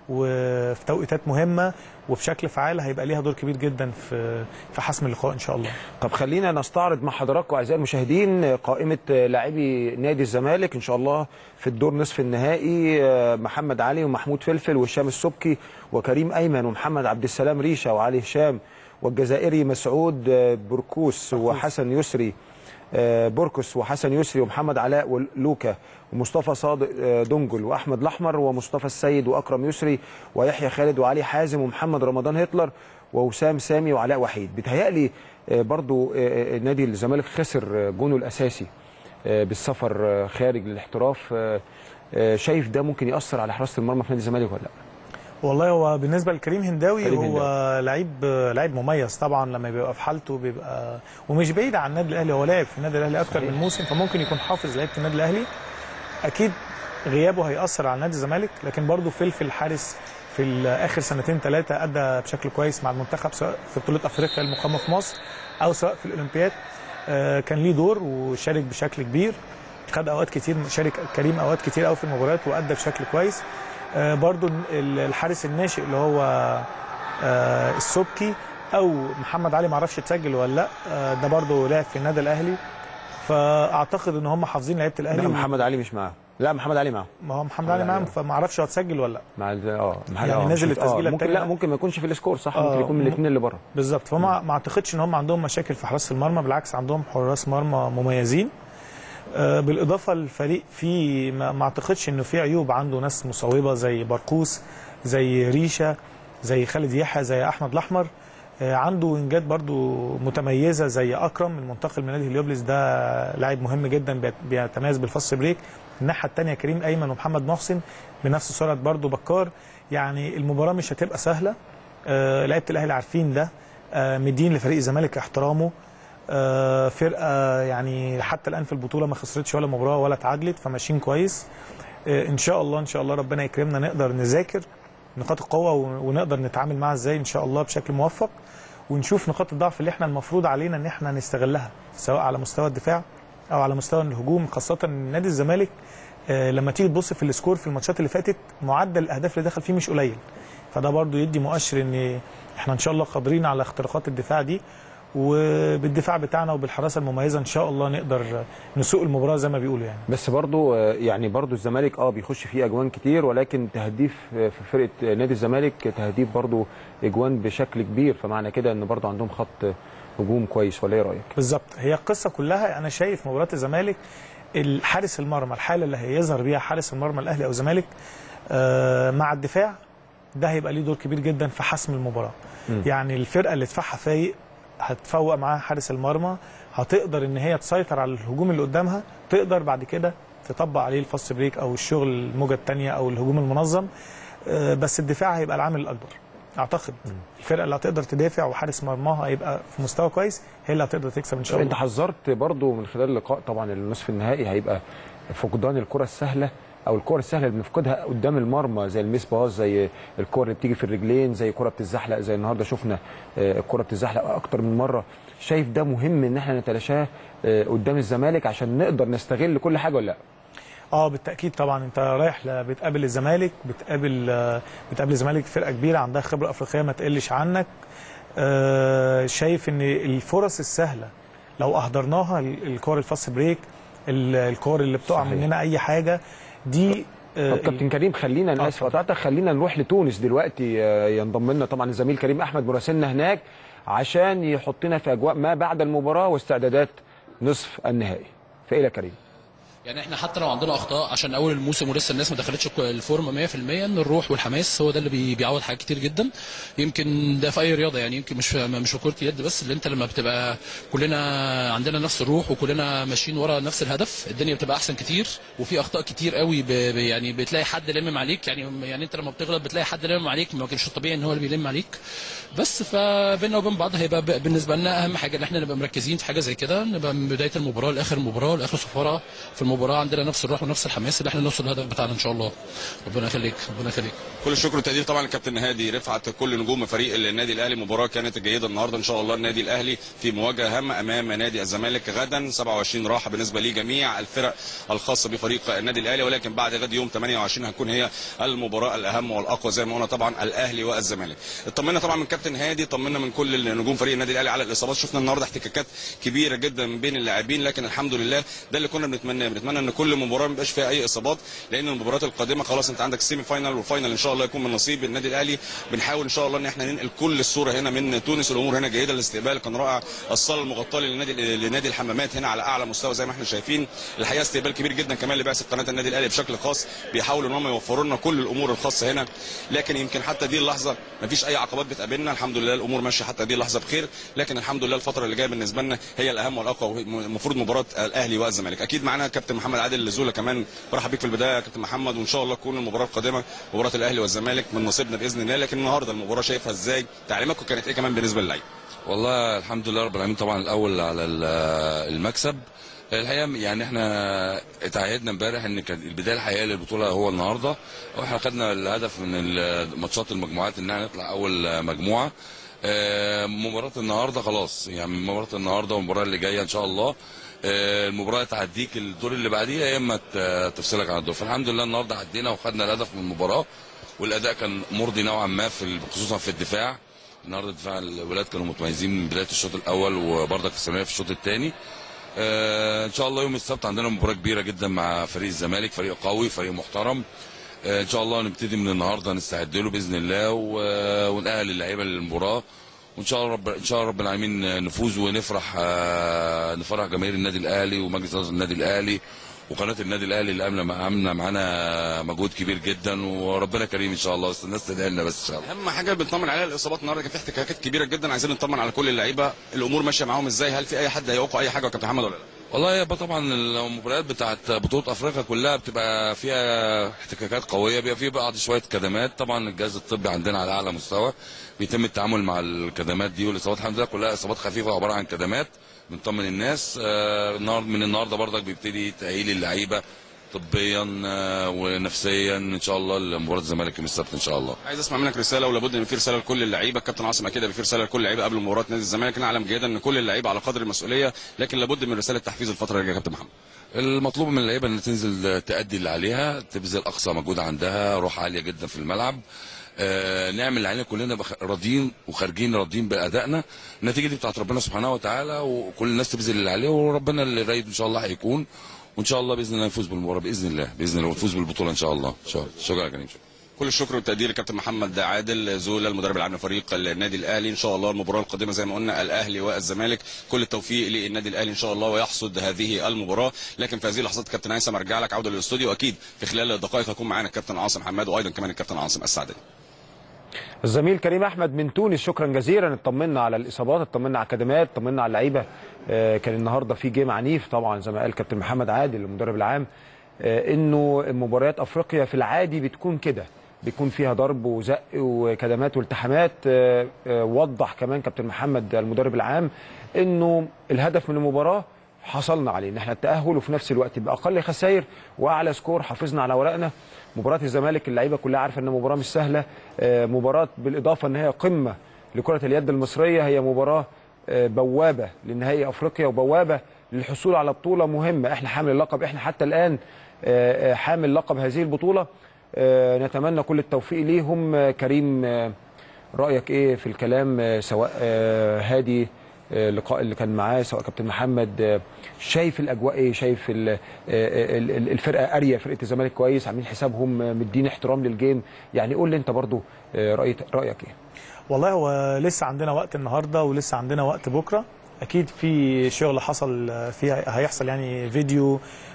وفي توقيتات مهمه وبشكل فعال هيبقى ليها دور كبير جدا في في حسم اللقاء ان شاء الله طب خلينا نستعرض مع حضراتكم اعزائي المشاهدين قائمه لاعبي نادي الزمالك ان شاء الله في الدور نصف النهائي آه، محمد علي ومحمود فلفل وهشام السبكي وكريم ايمن ومحمد عبد السلام ريشه وعلي هشام والجزائري مسعود آه، بركوس وحسن يسري آه، بوركوس وحسن يسري ومحمد علاء ولوكا ومصطفى صادق آه، دنجل واحمد الاحمر ومصطفى السيد واكرم يسري ويحيى خالد وعلي حازم ومحمد رمضان هتلر ووسام سامي وعلاء وحيد بيتهيألي آه، برضو آه، آه، نادي الزمالك خسر آه، جونه الاساسي آه، بالسفر آه، خارج للاحتراف آه، آه، شايف ده ممكن ياثر على حراسه المرمى في نادي الزمالك ولا لا والله هو بالنسبه لكريم هنداوي كريم هو لعيب لعيب مميز طبعا لما بيبقى في حالته بيبقى ومش بعيد عن النادي الاهلي هو لاعب في النادي الاهلي اكتر صحيح. من موسم فممكن يكون حافظ لعيبه النادي الاهلي اكيد غيابه هياثر على نادي الزمالك لكن برضه فلفل الحارس في اخر سنتين ثلاثه ادى بشكل كويس مع المنتخب سواء في بطوله افريقيا المقامه في مصر او سواء في الاولمبياد آه، كان ليه دور وشارك بشكل كبير خد اوقات كتير شارك كريم اوقات كتير قوي في المباريات وادى بشكل كويس آه، برضو ال- الحارس الناشئ اللي هو آه، السبكي او محمد علي معرفش اتسجل ولا لا آه، ده برضو لعب في النادي الاهلي فاعتقد ان هم حافظين لعيبه الاهلي لا محمد علي مش معاه لا محمد علي معاه ما هو محمد علي معاهم فما اعرفش هو اتسجل ولا لا مع ال- اه محمد- يعني آه، نزل شفت- آه، التسجيلة ممكن التانية. لا ممكن ما يكونش في السكور صح آه، ممكن يكون من م- الاثنين اللي بره بالظبط فما ما اعتقدش ان هم عندهم مشاكل في حراسه المرمى بالعكس عندهم حراس مرمى مميزين آه، بالاضافه للفريق في ما ما اعتقدش انه في عيوب عنده ناس مصوبه زي بركوس زي ريشه زي خالد يحيى زي احمد الاحمر آه، عنده وينجات برضو متميزه زي اكرم المنتقل من نادي هليوبلس ده لاعب مهم جدا بيت- بيتميز بالفاست بريك الناحيه الثانيه كريم ايمن ومحمد محسن بنفس سرعه برضو بكار يعني المباراه مش هتبقى سهله آه، لعيبه الاهلي عارفين ده آه، مدين لفريق الزمالك احترامه آه، فرقه يعني حتى الان في البطوله ما خسرتش ولا مباراه ولا تعادلت فماشيين كويس آه، ان شاء الله ان شاء الله ربنا يكرمنا نقدر نذاكر نقاط القوه ون- ونقدر نتعامل معاها ازاي ان شاء الله بشكل موفق ونشوف نقاط الضعف اللي احنا المفروض علينا ان احنا نستغلها سواء على مستوى الدفاع او على مستوى الهجوم خاصه ان نادي الزمالك آه، لما تيجي تبص في السكور في الماتشات اللي فاتت معدل الاهداف اللي دخل فيه مش قليل فده برضو يدي مؤشر ان احنا ان شاء الله قادرين على اختراقات الدفاع دي وبالدفاع بتاعنا وبالحراسه المميزه ان شاء الله نقدر نسوق المباراه زي ما بيقولوا يعني بس برضو آه، يعني برضو الزمالك اه بيخش فيه اجوان كتير ولكن تهديف آه، في فرقه آه، نادي الزمالك تهديف برضو اجوان بشكل كبير فمعنى كده ان برضو عندهم خط آه، هجوم كويس ولا ايه رايك؟ بالظبط هي القصه كلها انا شايف مباراه الزمالك الحارس المرمى الحاله اللي هيظهر بيها حارس المرمى الاهلي او الزمالك آه، مع الدفاع ده هيبقى ليه دور كبير جدا في حسم المباراه مم. يعني الفرقه اللي دفاعها فايق هتفوق معاها حارس المرمى هتقدر ان هي تسيطر على الهجوم اللي قدامها تقدر بعد كده تطبق عليه الفاست بريك او الشغل الموجه الثانيه او الهجوم المنظم آه، بس الدفاع هيبقى العامل الاكبر اعتقد الفرقه اللي هتقدر تدافع وحارس مرماها هيبقى في مستوى كويس هي اللي هتقدر تكسب ان شاء طب الله انت حذرت برضو من خلال اللقاء طبعا النصف النهائي هيبقى فقدان الكره السهله او الكره السهله اللي بنفقدها قدام المرمى زي الميس باص زي الكره اللي بتيجي في الرجلين زي كره بتتزحلق زي النهارده شفنا آه، الكره بتتزحلق اكتر من مره شايف ده مهم ان احنا نتلاشاه آه، قدام الزمالك عشان نقدر نستغل كل حاجه ولا لا اه بالتاكيد طبعا انت رايح ل- بتقابل الزمالك بتقابل آه، بتقابل الزمالك فرقه كبيره عندها خبره افريقيه ما تقلش عنك آه، شايف ان الفرص السهله لو اهدرناها ال- الكور الفاست بريك ال- الكور اللي بتقع صحيح. مننا اي حاجه دي آه، طب كابتن كريم خلينا انا آه، اسف اتفضل. قطعتك خلينا نروح لتونس دلوقتي آه، ينضم لنا طبعا الزميل كريم احمد مراسلنا هناك عشان يحطنا في اجواء ما بعد المباراه واستعدادات نصف النهائي فايه يا كريم يعني احنا حتى لو عندنا اخطاء عشان اول الموسم ولسه الناس ما دخلتش الفورمه 100% ان الروح والحماس هو ده اللي بي- بيعوض حاجات كتير جدا يمكن ده في اي رياضه يعني يمكن مش في مش في كره اليد بس اللي انت لما بتبقى كلنا عندنا نفس الروح وكلنا ماشيين ورا نفس الهدف الدنيا بتبقى احسن كتير وفي اخطاء كتير قوي ب... ب- يعني بتلاقي حد لمم عليك يعني يعني انت لما بتغلط بتلاقي حد لمم عليك ما كانش الطبيعي ان هو اللي بيلم عليك بس فبيننا وبين بعض هيبقى ب- بالنسبه لنا اهم حاجه ان احنا نبقى مركزين في حاجه زي كده نبقى من بدايه المباراه لاخر المباراه لاخر صفاره في المباراه عندنا نفس الروح ونفس الحماس اللي احنا نوصل للهدف بتاعنا ان شاء الله ربنا يخليك ربنا يخليك كل الشكر والتقدير طبعا للكابتن هادي رفعت كل نجوم فريق النادي الاهلي مباراه كانت جيده النهارده ان شاء الله النادي الاهلي في مواجهه هامه امام نادي الزمالك غدا 27 راحه بالنسبه لجميع الفرق الخاصه بفريق النادي الاهلي ولكن بعد غد يوم 28 هتكون هي المباراه الاهم والاقوى زي ما قلنا طبعا الاهلي والزمالك اطمنا طبعا من كابتن هادي طمنا من كل نجوم فريق النادي الاهلي على الاصابات شفنا النهارده احتكاكات كبيره جدا من بين اللاعبين لكن الحمد لله ده اللي كنا بنتمناه بنتمنى ان كل مباراه ما يبقاش فيها اي اصابات لان المباريات القادمه خلاص انت عندك سيمي فاينال والفاينال ان شاء الله يكون من نصيب النادي الاهلي بنحاول ان شاء الله ان احنا ننقل كل الصوره هنا من تونس الامور هنا جيده الاستقبال كان رائع الصاله المغطاه للنادي لنادي الحمامات هنا على اعلى مستوى زي ما احنا شايفين الحقيقه استقبال كبير جدا كمان لبعثه قناه النادي الاهلي بشكل خاص بيحاولوا ان هم يوفروا لنا كل الامور الخاصه هنا لكن يمكن حتى دي اللحظه ما فيش اي عقبات بتقابلنا الحمد لله الامور ماشيه حتى دي اللحظه بخير لكن الحمد لله الفتره اللي جايه بالنسبه لنا هي الاهم والاقوى المفروض مباراه الاهلي والزمالك اكيد معانا كابتن محمد عادل زولا كمان برحب بيك في البدايه يا كابتن محمد وان شاء الله تكون المباراه القادمه مباراه الاهلي والزمالك من نصيبنا باذن الله لكن النهارده المباراه شايفها ازاي تعليماتكم كانت ايه كمان بالنسبه للعيبه والله الحمد لله رب العالمين طبعا الاول على ال- المكسب الحقيقه يعني احنا اتعهدنا امبارح ان كانت البدايه الحقيقيه للبطوله هو النهارده واحنا خدنا الهدف من ال- ماتشات المجموعات ان احنا نطلع اول مجموعه آه، مباراه النهارده خلاص يعني مباراه النهارده والمباراه اللي جايه ان شاء الله آه، المباراه تعديك الدور اللي بعديها يا اما ت- تفصلك عن الدور فالحمد لله النهارده عدينا وخدنا الهدف من المباراه والاداء كان مرضي نوعا ما في ال- خصوصا في الدفاع النهارده دفاع الولاد كانوا متميزين من بدايه الشوط الاول وبرضك الثانويه في الشوط الثاني آه ان شاء الله يوم السبت عندنا مباراه كبيره جدا مع فريق الزمالك فريق قوي فريق محترم آه ان شاء الله نبتدي من النهارده نستعد له باذن الله و- ونأهل اللعيبه للمباراه وان شاء الله رب ان شاء الله رب العالمين نفوز ونفرح آه نفرح جماهير النادي الاهلي ومجلس اداره النادي الاهلي وقناه النادي الاهلي اللي عامله عامله معانا مجهود كبير جدا وربنا كريم ان شاء الله بس الناس تدعي لنا بس ان شاء الله اهم حاجه بنطمن عليها الاصابات النهارده كان في احتكاكات كبيره جدا عايزين نطمن على كل اللعيبه الامور ماشيه معاهم ازاي هل في اي حد هيوقع اي حاجه يا كابتن محمد ولا لا والله يبقى طبعا المباريات بتاعت بطوله افريقيا كلها بتبقى فيها احتكاكات قويه بيبقى في بعض شويه كدمات طبعا الجهاز الطبي عندنا على اعلى مستوى بيتم التعامل مع الكدمات دي والاصابات الحمد لله كلها اصابات خفيفه عباره عن كدمات بنطمن الناس آه، النهار من النهارده برضك بيبتدي تاهيل اللعيبه طبيا آه، ونفسيا ان شاء الله لمباراه الزمالك يوم السبت ان شاء الله عايز اسمع منك رساله ولابد ان في رساله لكل اللعيبه الكابتن عاصم اكيد هيبقى في رساله لكل اللعيبه قبل مباراه نادي الزمالك نعلم جيدا ان كل اللعيبه على قدر المسؤوليه لكن لابد من رساله تحفيز الفتره اللي جايه يا كابتن محمد المطلوب من اللعيبه ان تنزل تأدي اللي عليها تبذل اقصى مجهود عندها روح عاليه جدا في الملعب آه نعمل اللي علينا كلنا بخ- راضيين وخارجين راضيين بادائنا النتيجه دي بتاعت ربنا سبحانه وتعالى وكل الناس تبذل اللي عليها وربنا اللي رايد ان شاء الله هيكون وان شاء الله باذن الله نفوز بالمباراه باذن الله باذن الله ونفوز بالبطوله ان شاء الله شكرا شكرا يا كريم شكرا. كل الشكر والتقدير للكابتن محمد عادل زولا المدرب العام لفريق النادي الاهلي ان شاء الله المباراه القادمه زي ما قلنا الاهلي والزمالك كل التوفيق للنادي الاهلي ان شاء الله ويحصد هذه المباراه لكن في هذه اللحظات كابتن هيثم ارجع لك عوده للاستوديو اكيد في خلال دقائق هيكون معانا الكابتن عاصم حماد وايضا كمان الكابتن عاصم السعداني الزميل كريم احمد من تونس شكرا جزيلا اطمنا على الاصابات اطمنا على الكدمات اطمنا على اللعيبه آه، كان النهارده في جيم عنيف طبعا زي ما قال كابتن محمد عادل المدرب العام آه، انه مباريات افريقيا في العادي بتكون كده بيكون فيها ضرب وزق وكدمات والتحامات آه، آه، وضح كمان كابتن محمد المدرب العام انه الهدف من المباراه حصلنا عليه ان احنا التاهل وفي نفس الوقت باقل خسائر واعلى سكور حافظنا على ورقنا مباراه الزمالك اللعيبه كلها عارفه ان مباراه مش سهله آه، مباراه بالاضافه ان هي قمه لكره اليد المصريه هي مباراه آه، بوابه لنهائي افريقيا وبوابه للحصول على بطوله مهمه احنا حامل اللقب احنا حتى الان آه، آه، حامل لقب هذه البطوله آه، نتمنى كل التوفيق ليهم آه، كريم آه، رايك ايه في الكلام آه، سواء آه، هادي آه، اللقاء اللي كان معاه سواء كابتن محمد آه، شايف الاجواء ايه شايف ال- آه، ال- ال- الفرقه قاريه فرقه الزمالك كويس عاملين حسابهم آه، مدين احترام للجيم يعني قول لي انت برضو آه، رايك رايك ايه والله هو لسه عندنا وقت النهارده ولسه عندنا وقت بكره اكيد في شغل حصل فيها هيحصل يعني فيديو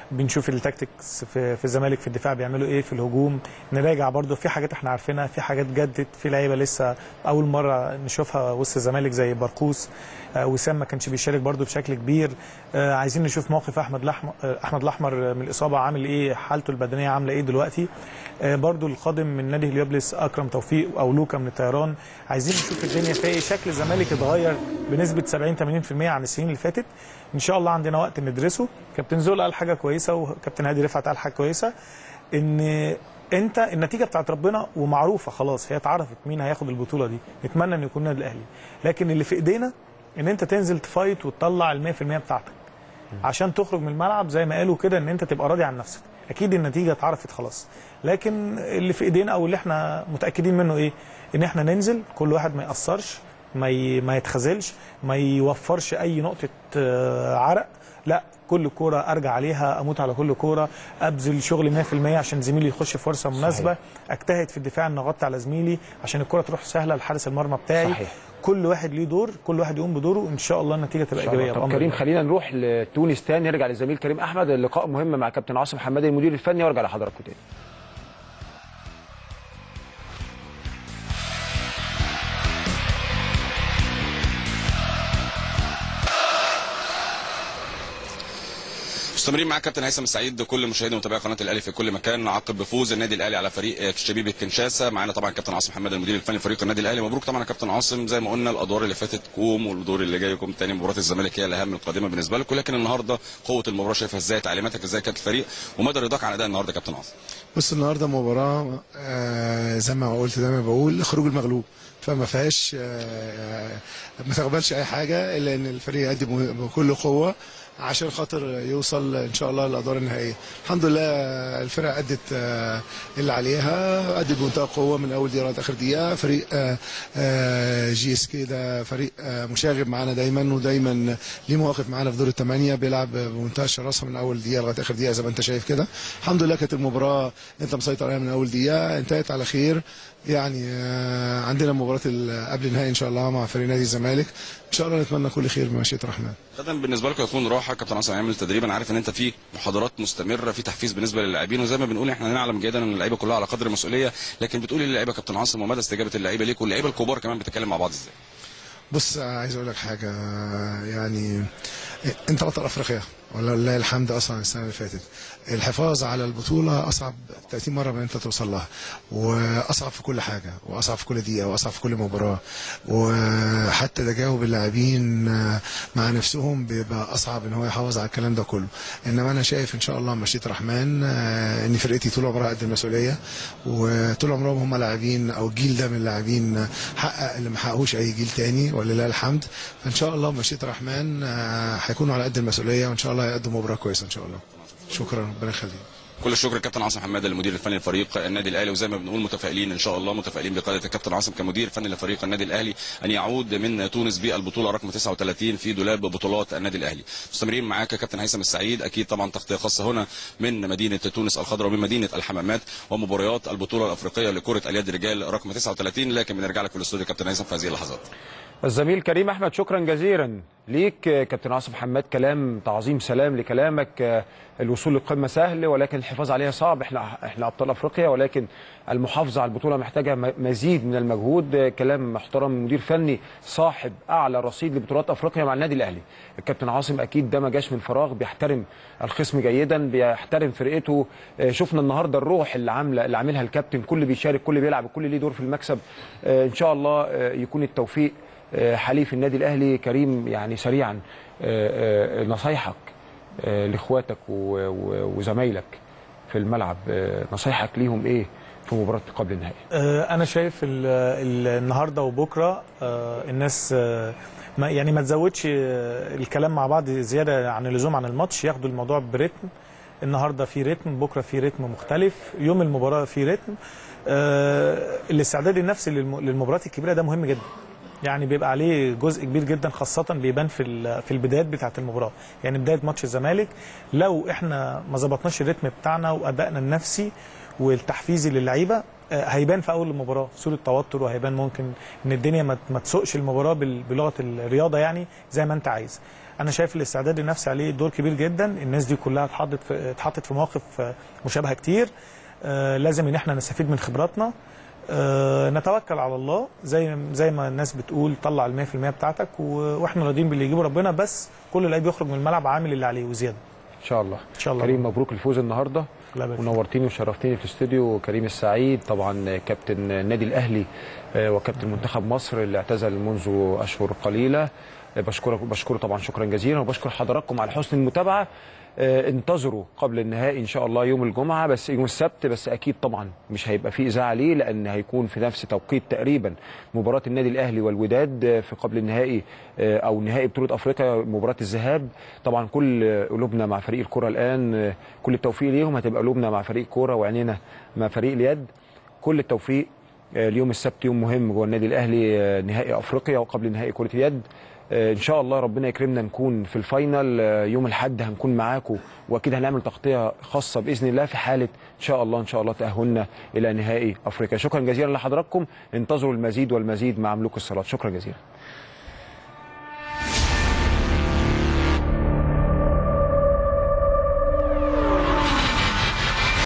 بنشوف التاكتكس في في الزمالك في الدفاع بيعملوا ايه في الهجوم نراجع برضو في حاجات احنا عارفينها في حاجات جدت في لعيبه لسه اول مره نشوفها وسط الزمالك زي بركوس آه، وسام ما كانش بيشارك برضو بشكل كبير آه، عايزين نشوف موقف احمد الاحمر احمد الاحمر من الاصابه عامل ايه حالته البدنيه عامله ايه دلوقتي آه، برضو القادم من نادي هليوبلس اكرم توفيق او لوكا من الطيران عايزين نشوف الدنيا فيها ايه شكل الزمالك اتغير بنسبه 70 80% عن السنين اللي فاتت ان شاء الله عندنا وقت ندرسه كابتن زول قال حاجه كويسه وكابتن هادي رفعت قال حاجه كويسه ان انت النتيجه بتاعت ربنا ومعروفه خلاص هي اتعرفت مين هياخد البطوله دي نتمنى ان يكون النادي الاهلي لكن اللي في ايدينا ان انت تنزل تفايت وتطلع ال 100% بتاعتك عشان تخرج من الملعب زي ما قالوا كده ان انت تبقى راضي عن نفسك اكيد النتيجه اتعرفت خلاص لكن اللي في ايدينا او اللي احنا متاكدين منه ايه ان احنا ننزل كل واحد ما ياثرش ما ي... ما يتخاذلش ما يوفرش اي نقطه آه، عرق لا كل كوره ارجع عليها اموت على كل كوره ابذل شغل 100% عشان زميلي يخش في فرصه مناسبه صحيح. اجتهد في الدفاع ان اغطي على زميلي عشان الكوره تروح سهله لحارس المرمى بتاعي صحيح. كل واحد ليه دور كل واحد يقوم بدوره وان شاء الله النتيجه تبقى ايجابيه طب بأمر كريم الله. خلينا نروح لتونس تاني نرجع للزميل كريم احمد اللقاء مهم مع كابتن عاصم حمادي المدير الفني وارجع لحضراتكم تاني مستمرين معاك كابتن هيثم السعيد كل مشاهدي ومتابعي قناه الاهلي في كل مكان عقب بفوز النادي الاهلي على فريق شبيبه كنشاسا معانا طبعا كابتن عاصم محمد المدير الفني لفريق النادي الاهلي مبروك طبعا يا كابتن عاصم زي ما قلنا الادوار اللي فاتت كوم والدور اللي جاي كوم تاني مباراه الزمالك هي الاهم القادمه بالنسبه لكم لكن النهارده قوه المباراه شايفها ازاي تعليماتك ازاي كانت الفريق ومدى رضاك عن اداء النهارده يا كابتن عاصم بص النهارده مباراه آه زي ما قلت زي ما بقول خروج المغلوب فما فيهاش آه ما تقبلش اي حاجه الا ان الفريق يقدم بكل قوه عشان خاطر يوصل ان شاء الله للادوار النهائيه الحمد لله الفرقه ادت آه، اللي عليها ادت بمنتهى قوه من اول دقيقه لغايه اخر دقيقه فريق آه، آه، جي اس كي ده فريق آه، مشاغب معانا دايما ودايما ليه مواقف معانا في دور الثمانيه بيلعب بمنتهى الشراسه من اول دقيقه لغايه اخر دقيقه زي ما انت شايف كده الحمد لله كانت المباراه انت مسيطر عليها من اول دقيقه انتهت على خير يعني آه، عندنا مباراه ال- قبل النهائي ان شاء الله مع فريق نادي الزمالك ان شاء الله نتمنى كل خير بمشيئه الرحمن غدا بالنسبه لكم يكون راحه كابتن عاصم هيعمل تدريب انا عارف ان انت في محاضرات مستمره في تحفيز بالنسبه للاعبين وزي ما بنقول احنا نعلم جيدا ان اللعيبه كلها على قدر المسؤوليه لكن بتقولي للعيبه كابتن عاصم ومدى استجابه اللعيبه ليك واللعيبه الكبار كمان بتتكلم مع بعض ازاي بص آه، عايز اقول لك حاجه آه، يعني انت بطل افريقيا ولله الحمد اصلا السنه اللي فاتت الحفاظ على البطوله اصعب 30 مره من انت توصل لها واصعب في كل حاجه واصعب في كل دقيقه واصعب في كل مباراه وحتى تجاوب اللاعبين آه، مع نفسهم بيبقى اصعب ان هو يحافظ على الكلام ده كله انما انا شايف ان شاء الله مشيئه الرحمن آه، ان فرقتي طول عمرها قد المسؤوليه وطول عمرهم هم لاعبين او الجيل ده من اللاعبين حقق اللي ما حققوش اي جيل تاني ولله الحمد فان شاء الله مشيئه الرحمن آه، هيكونوا على قد المسؤوليه وان شاء الله هيقدموا مباراه كويسه ان شاء الله شكرا ربنا يخليك كل الشكر كابتن عاصم حماده المدير الفني لفريق النادي الاهلي وزي ما بنقول متفائلين ان شاء الله متفائلين بقياده الكابتن عاصم كمدير فني لفريق النادي الاهلي ان يعود من تونس بالبطوله رقم 39 في دولاب بطولات النادي الاهلي مستمرين معاك يا كابتن هيثم السعيد اكيد طبعا تغطيه خاصه هنا من مدينه تونس الخضراء ومن مدينه الحمامات ومباريات البطوله الافريقيه لكره اليد رجال رقم 39 لكن بنرجع لك في الاستوديو كابتن هيثم في هذه اللحظات الزميل كريم احمد شكرا جزيلا ليك آه، كابتن عاصم حماد كلام تعظيم سلام لكلامك آه، الوصول للقمه سهل ولكن الحفاظ عليها صعب احنا احنا ابطال افريقيا ولكن المحافظه على البطوله محتاجه م- مزيد من المجهود آه، كلام محترم من مدير فني صاحب اعلى رصيد لبطولات افريقيا مع النادي الاهلي الكابتن عاصم اكيد ده ما جاش من فراغ بيحترم الخصم جيدا بيحترم فرقته آه، شفنا النهارده الروح اللي عامله اللي عاملها الكابتن كل بيشارك كل بيلعب كل ليه دور في المكسب آه، ان شاء الله آه، يكون التوفيق آه، حليف النادي الاهلي كريم يعني سريعا آه، آه، نصايحك آه، لاخواتك و- و- وزمايلك في الملعب آه، نصايحك ليهم ايه في مباراه قبل النهائي آه، انا شايف ال- ال- النهارده وبكره آه، الناس آه، ما يعني ما تزودش آه، الكلام مع بعض زياده عن اللزوم عن الماتش ياخدوا الموضوع برتم النهارده في رتم بكره في رتم مختلف يوم المباراه في رتم آه، الاستعداد النفسي للم- للمباريات الكبيره ده مهم جدا يعني بيبقى عليه جزء كبير جدا خاصة بيبان في ال- في البدايات بتاعة المباراة، يعني بداية ماتش الزمالك لو احنا ما ظبطناش الريتم بتاعنا وأدائنا النفسي والتحفيزي للعيبة آه، هيبان في اول المباراه في صوره توتر وهيبان ممكن ان الدنيا ما ما تسوقش المباراه بال- بلغه الرياضه يعني زي ما انت عايز انا شايف الاستعداد النفسي عليه دور كبير جدا الناس دي كلها اتحطت في اتحطت في مواقف آه، مشابهه كتير آه، لازم ان احنا نستفيد من خبراتنا آه، نتوكل على الله زي زي ما الناس بتقول طلع ال 100% بتاعتك و- واحنا راضيين باللي يجيبه ربنا بس كل لعيب يخرج من الملعب عامل اللي عليه وزياده ان شاء الله ان شاء الله كريم مبروك الفوز النهارده الله يبارك فيك. ونورتيني وشرفتيني في الاستوديو كريم السعيد طبعا كابتن النادي الاهلي آه، وكابتن منتخب مصر اللي اعتزل منذ اشهر قليله آه، بشكرك بشكره طبعا شكرا جزيلا وبشكر حضراتكم على حسن المتابعه آه، انتظروا قبل النهائي ان شاء الله يوم الجمعه بس يوم السبت بس اكيد طبعا مش هيبقى فيه اذاعه ليه لان هيكون في نفس توقيت تقريبا مباراه النادي الاهلي والوداد آه، في قبل النهائي آه، او نهائي بطوله افريقيا مباراه الذهاب طبعا كل آه، قلوبنا مع فريق الكره الان آه، كل التوفيق ليهم هتبقى قلوبنا مع فريق الكوره وعينينا مع فريق اليد كل التوفيق آه، اليوم السبت يوم مهم جوه النادي الاهلي آه، نهائي افريقيا وقبل نهائي كره اليد آه، ان شاء الله ربنا يكرمنا نكون في الفاينل آه، يوم الاحد هنكون معاكم واكيد هنعمل تغطيه خاصه باذن الله في حاله ان شاء الله ان شاء الله تاهلنا الى نهائي افريقيا شكرا جزيلا لحضراتكم انتظروا المزيد والمزيد مع ملوك الصلاه شكرا جزيلا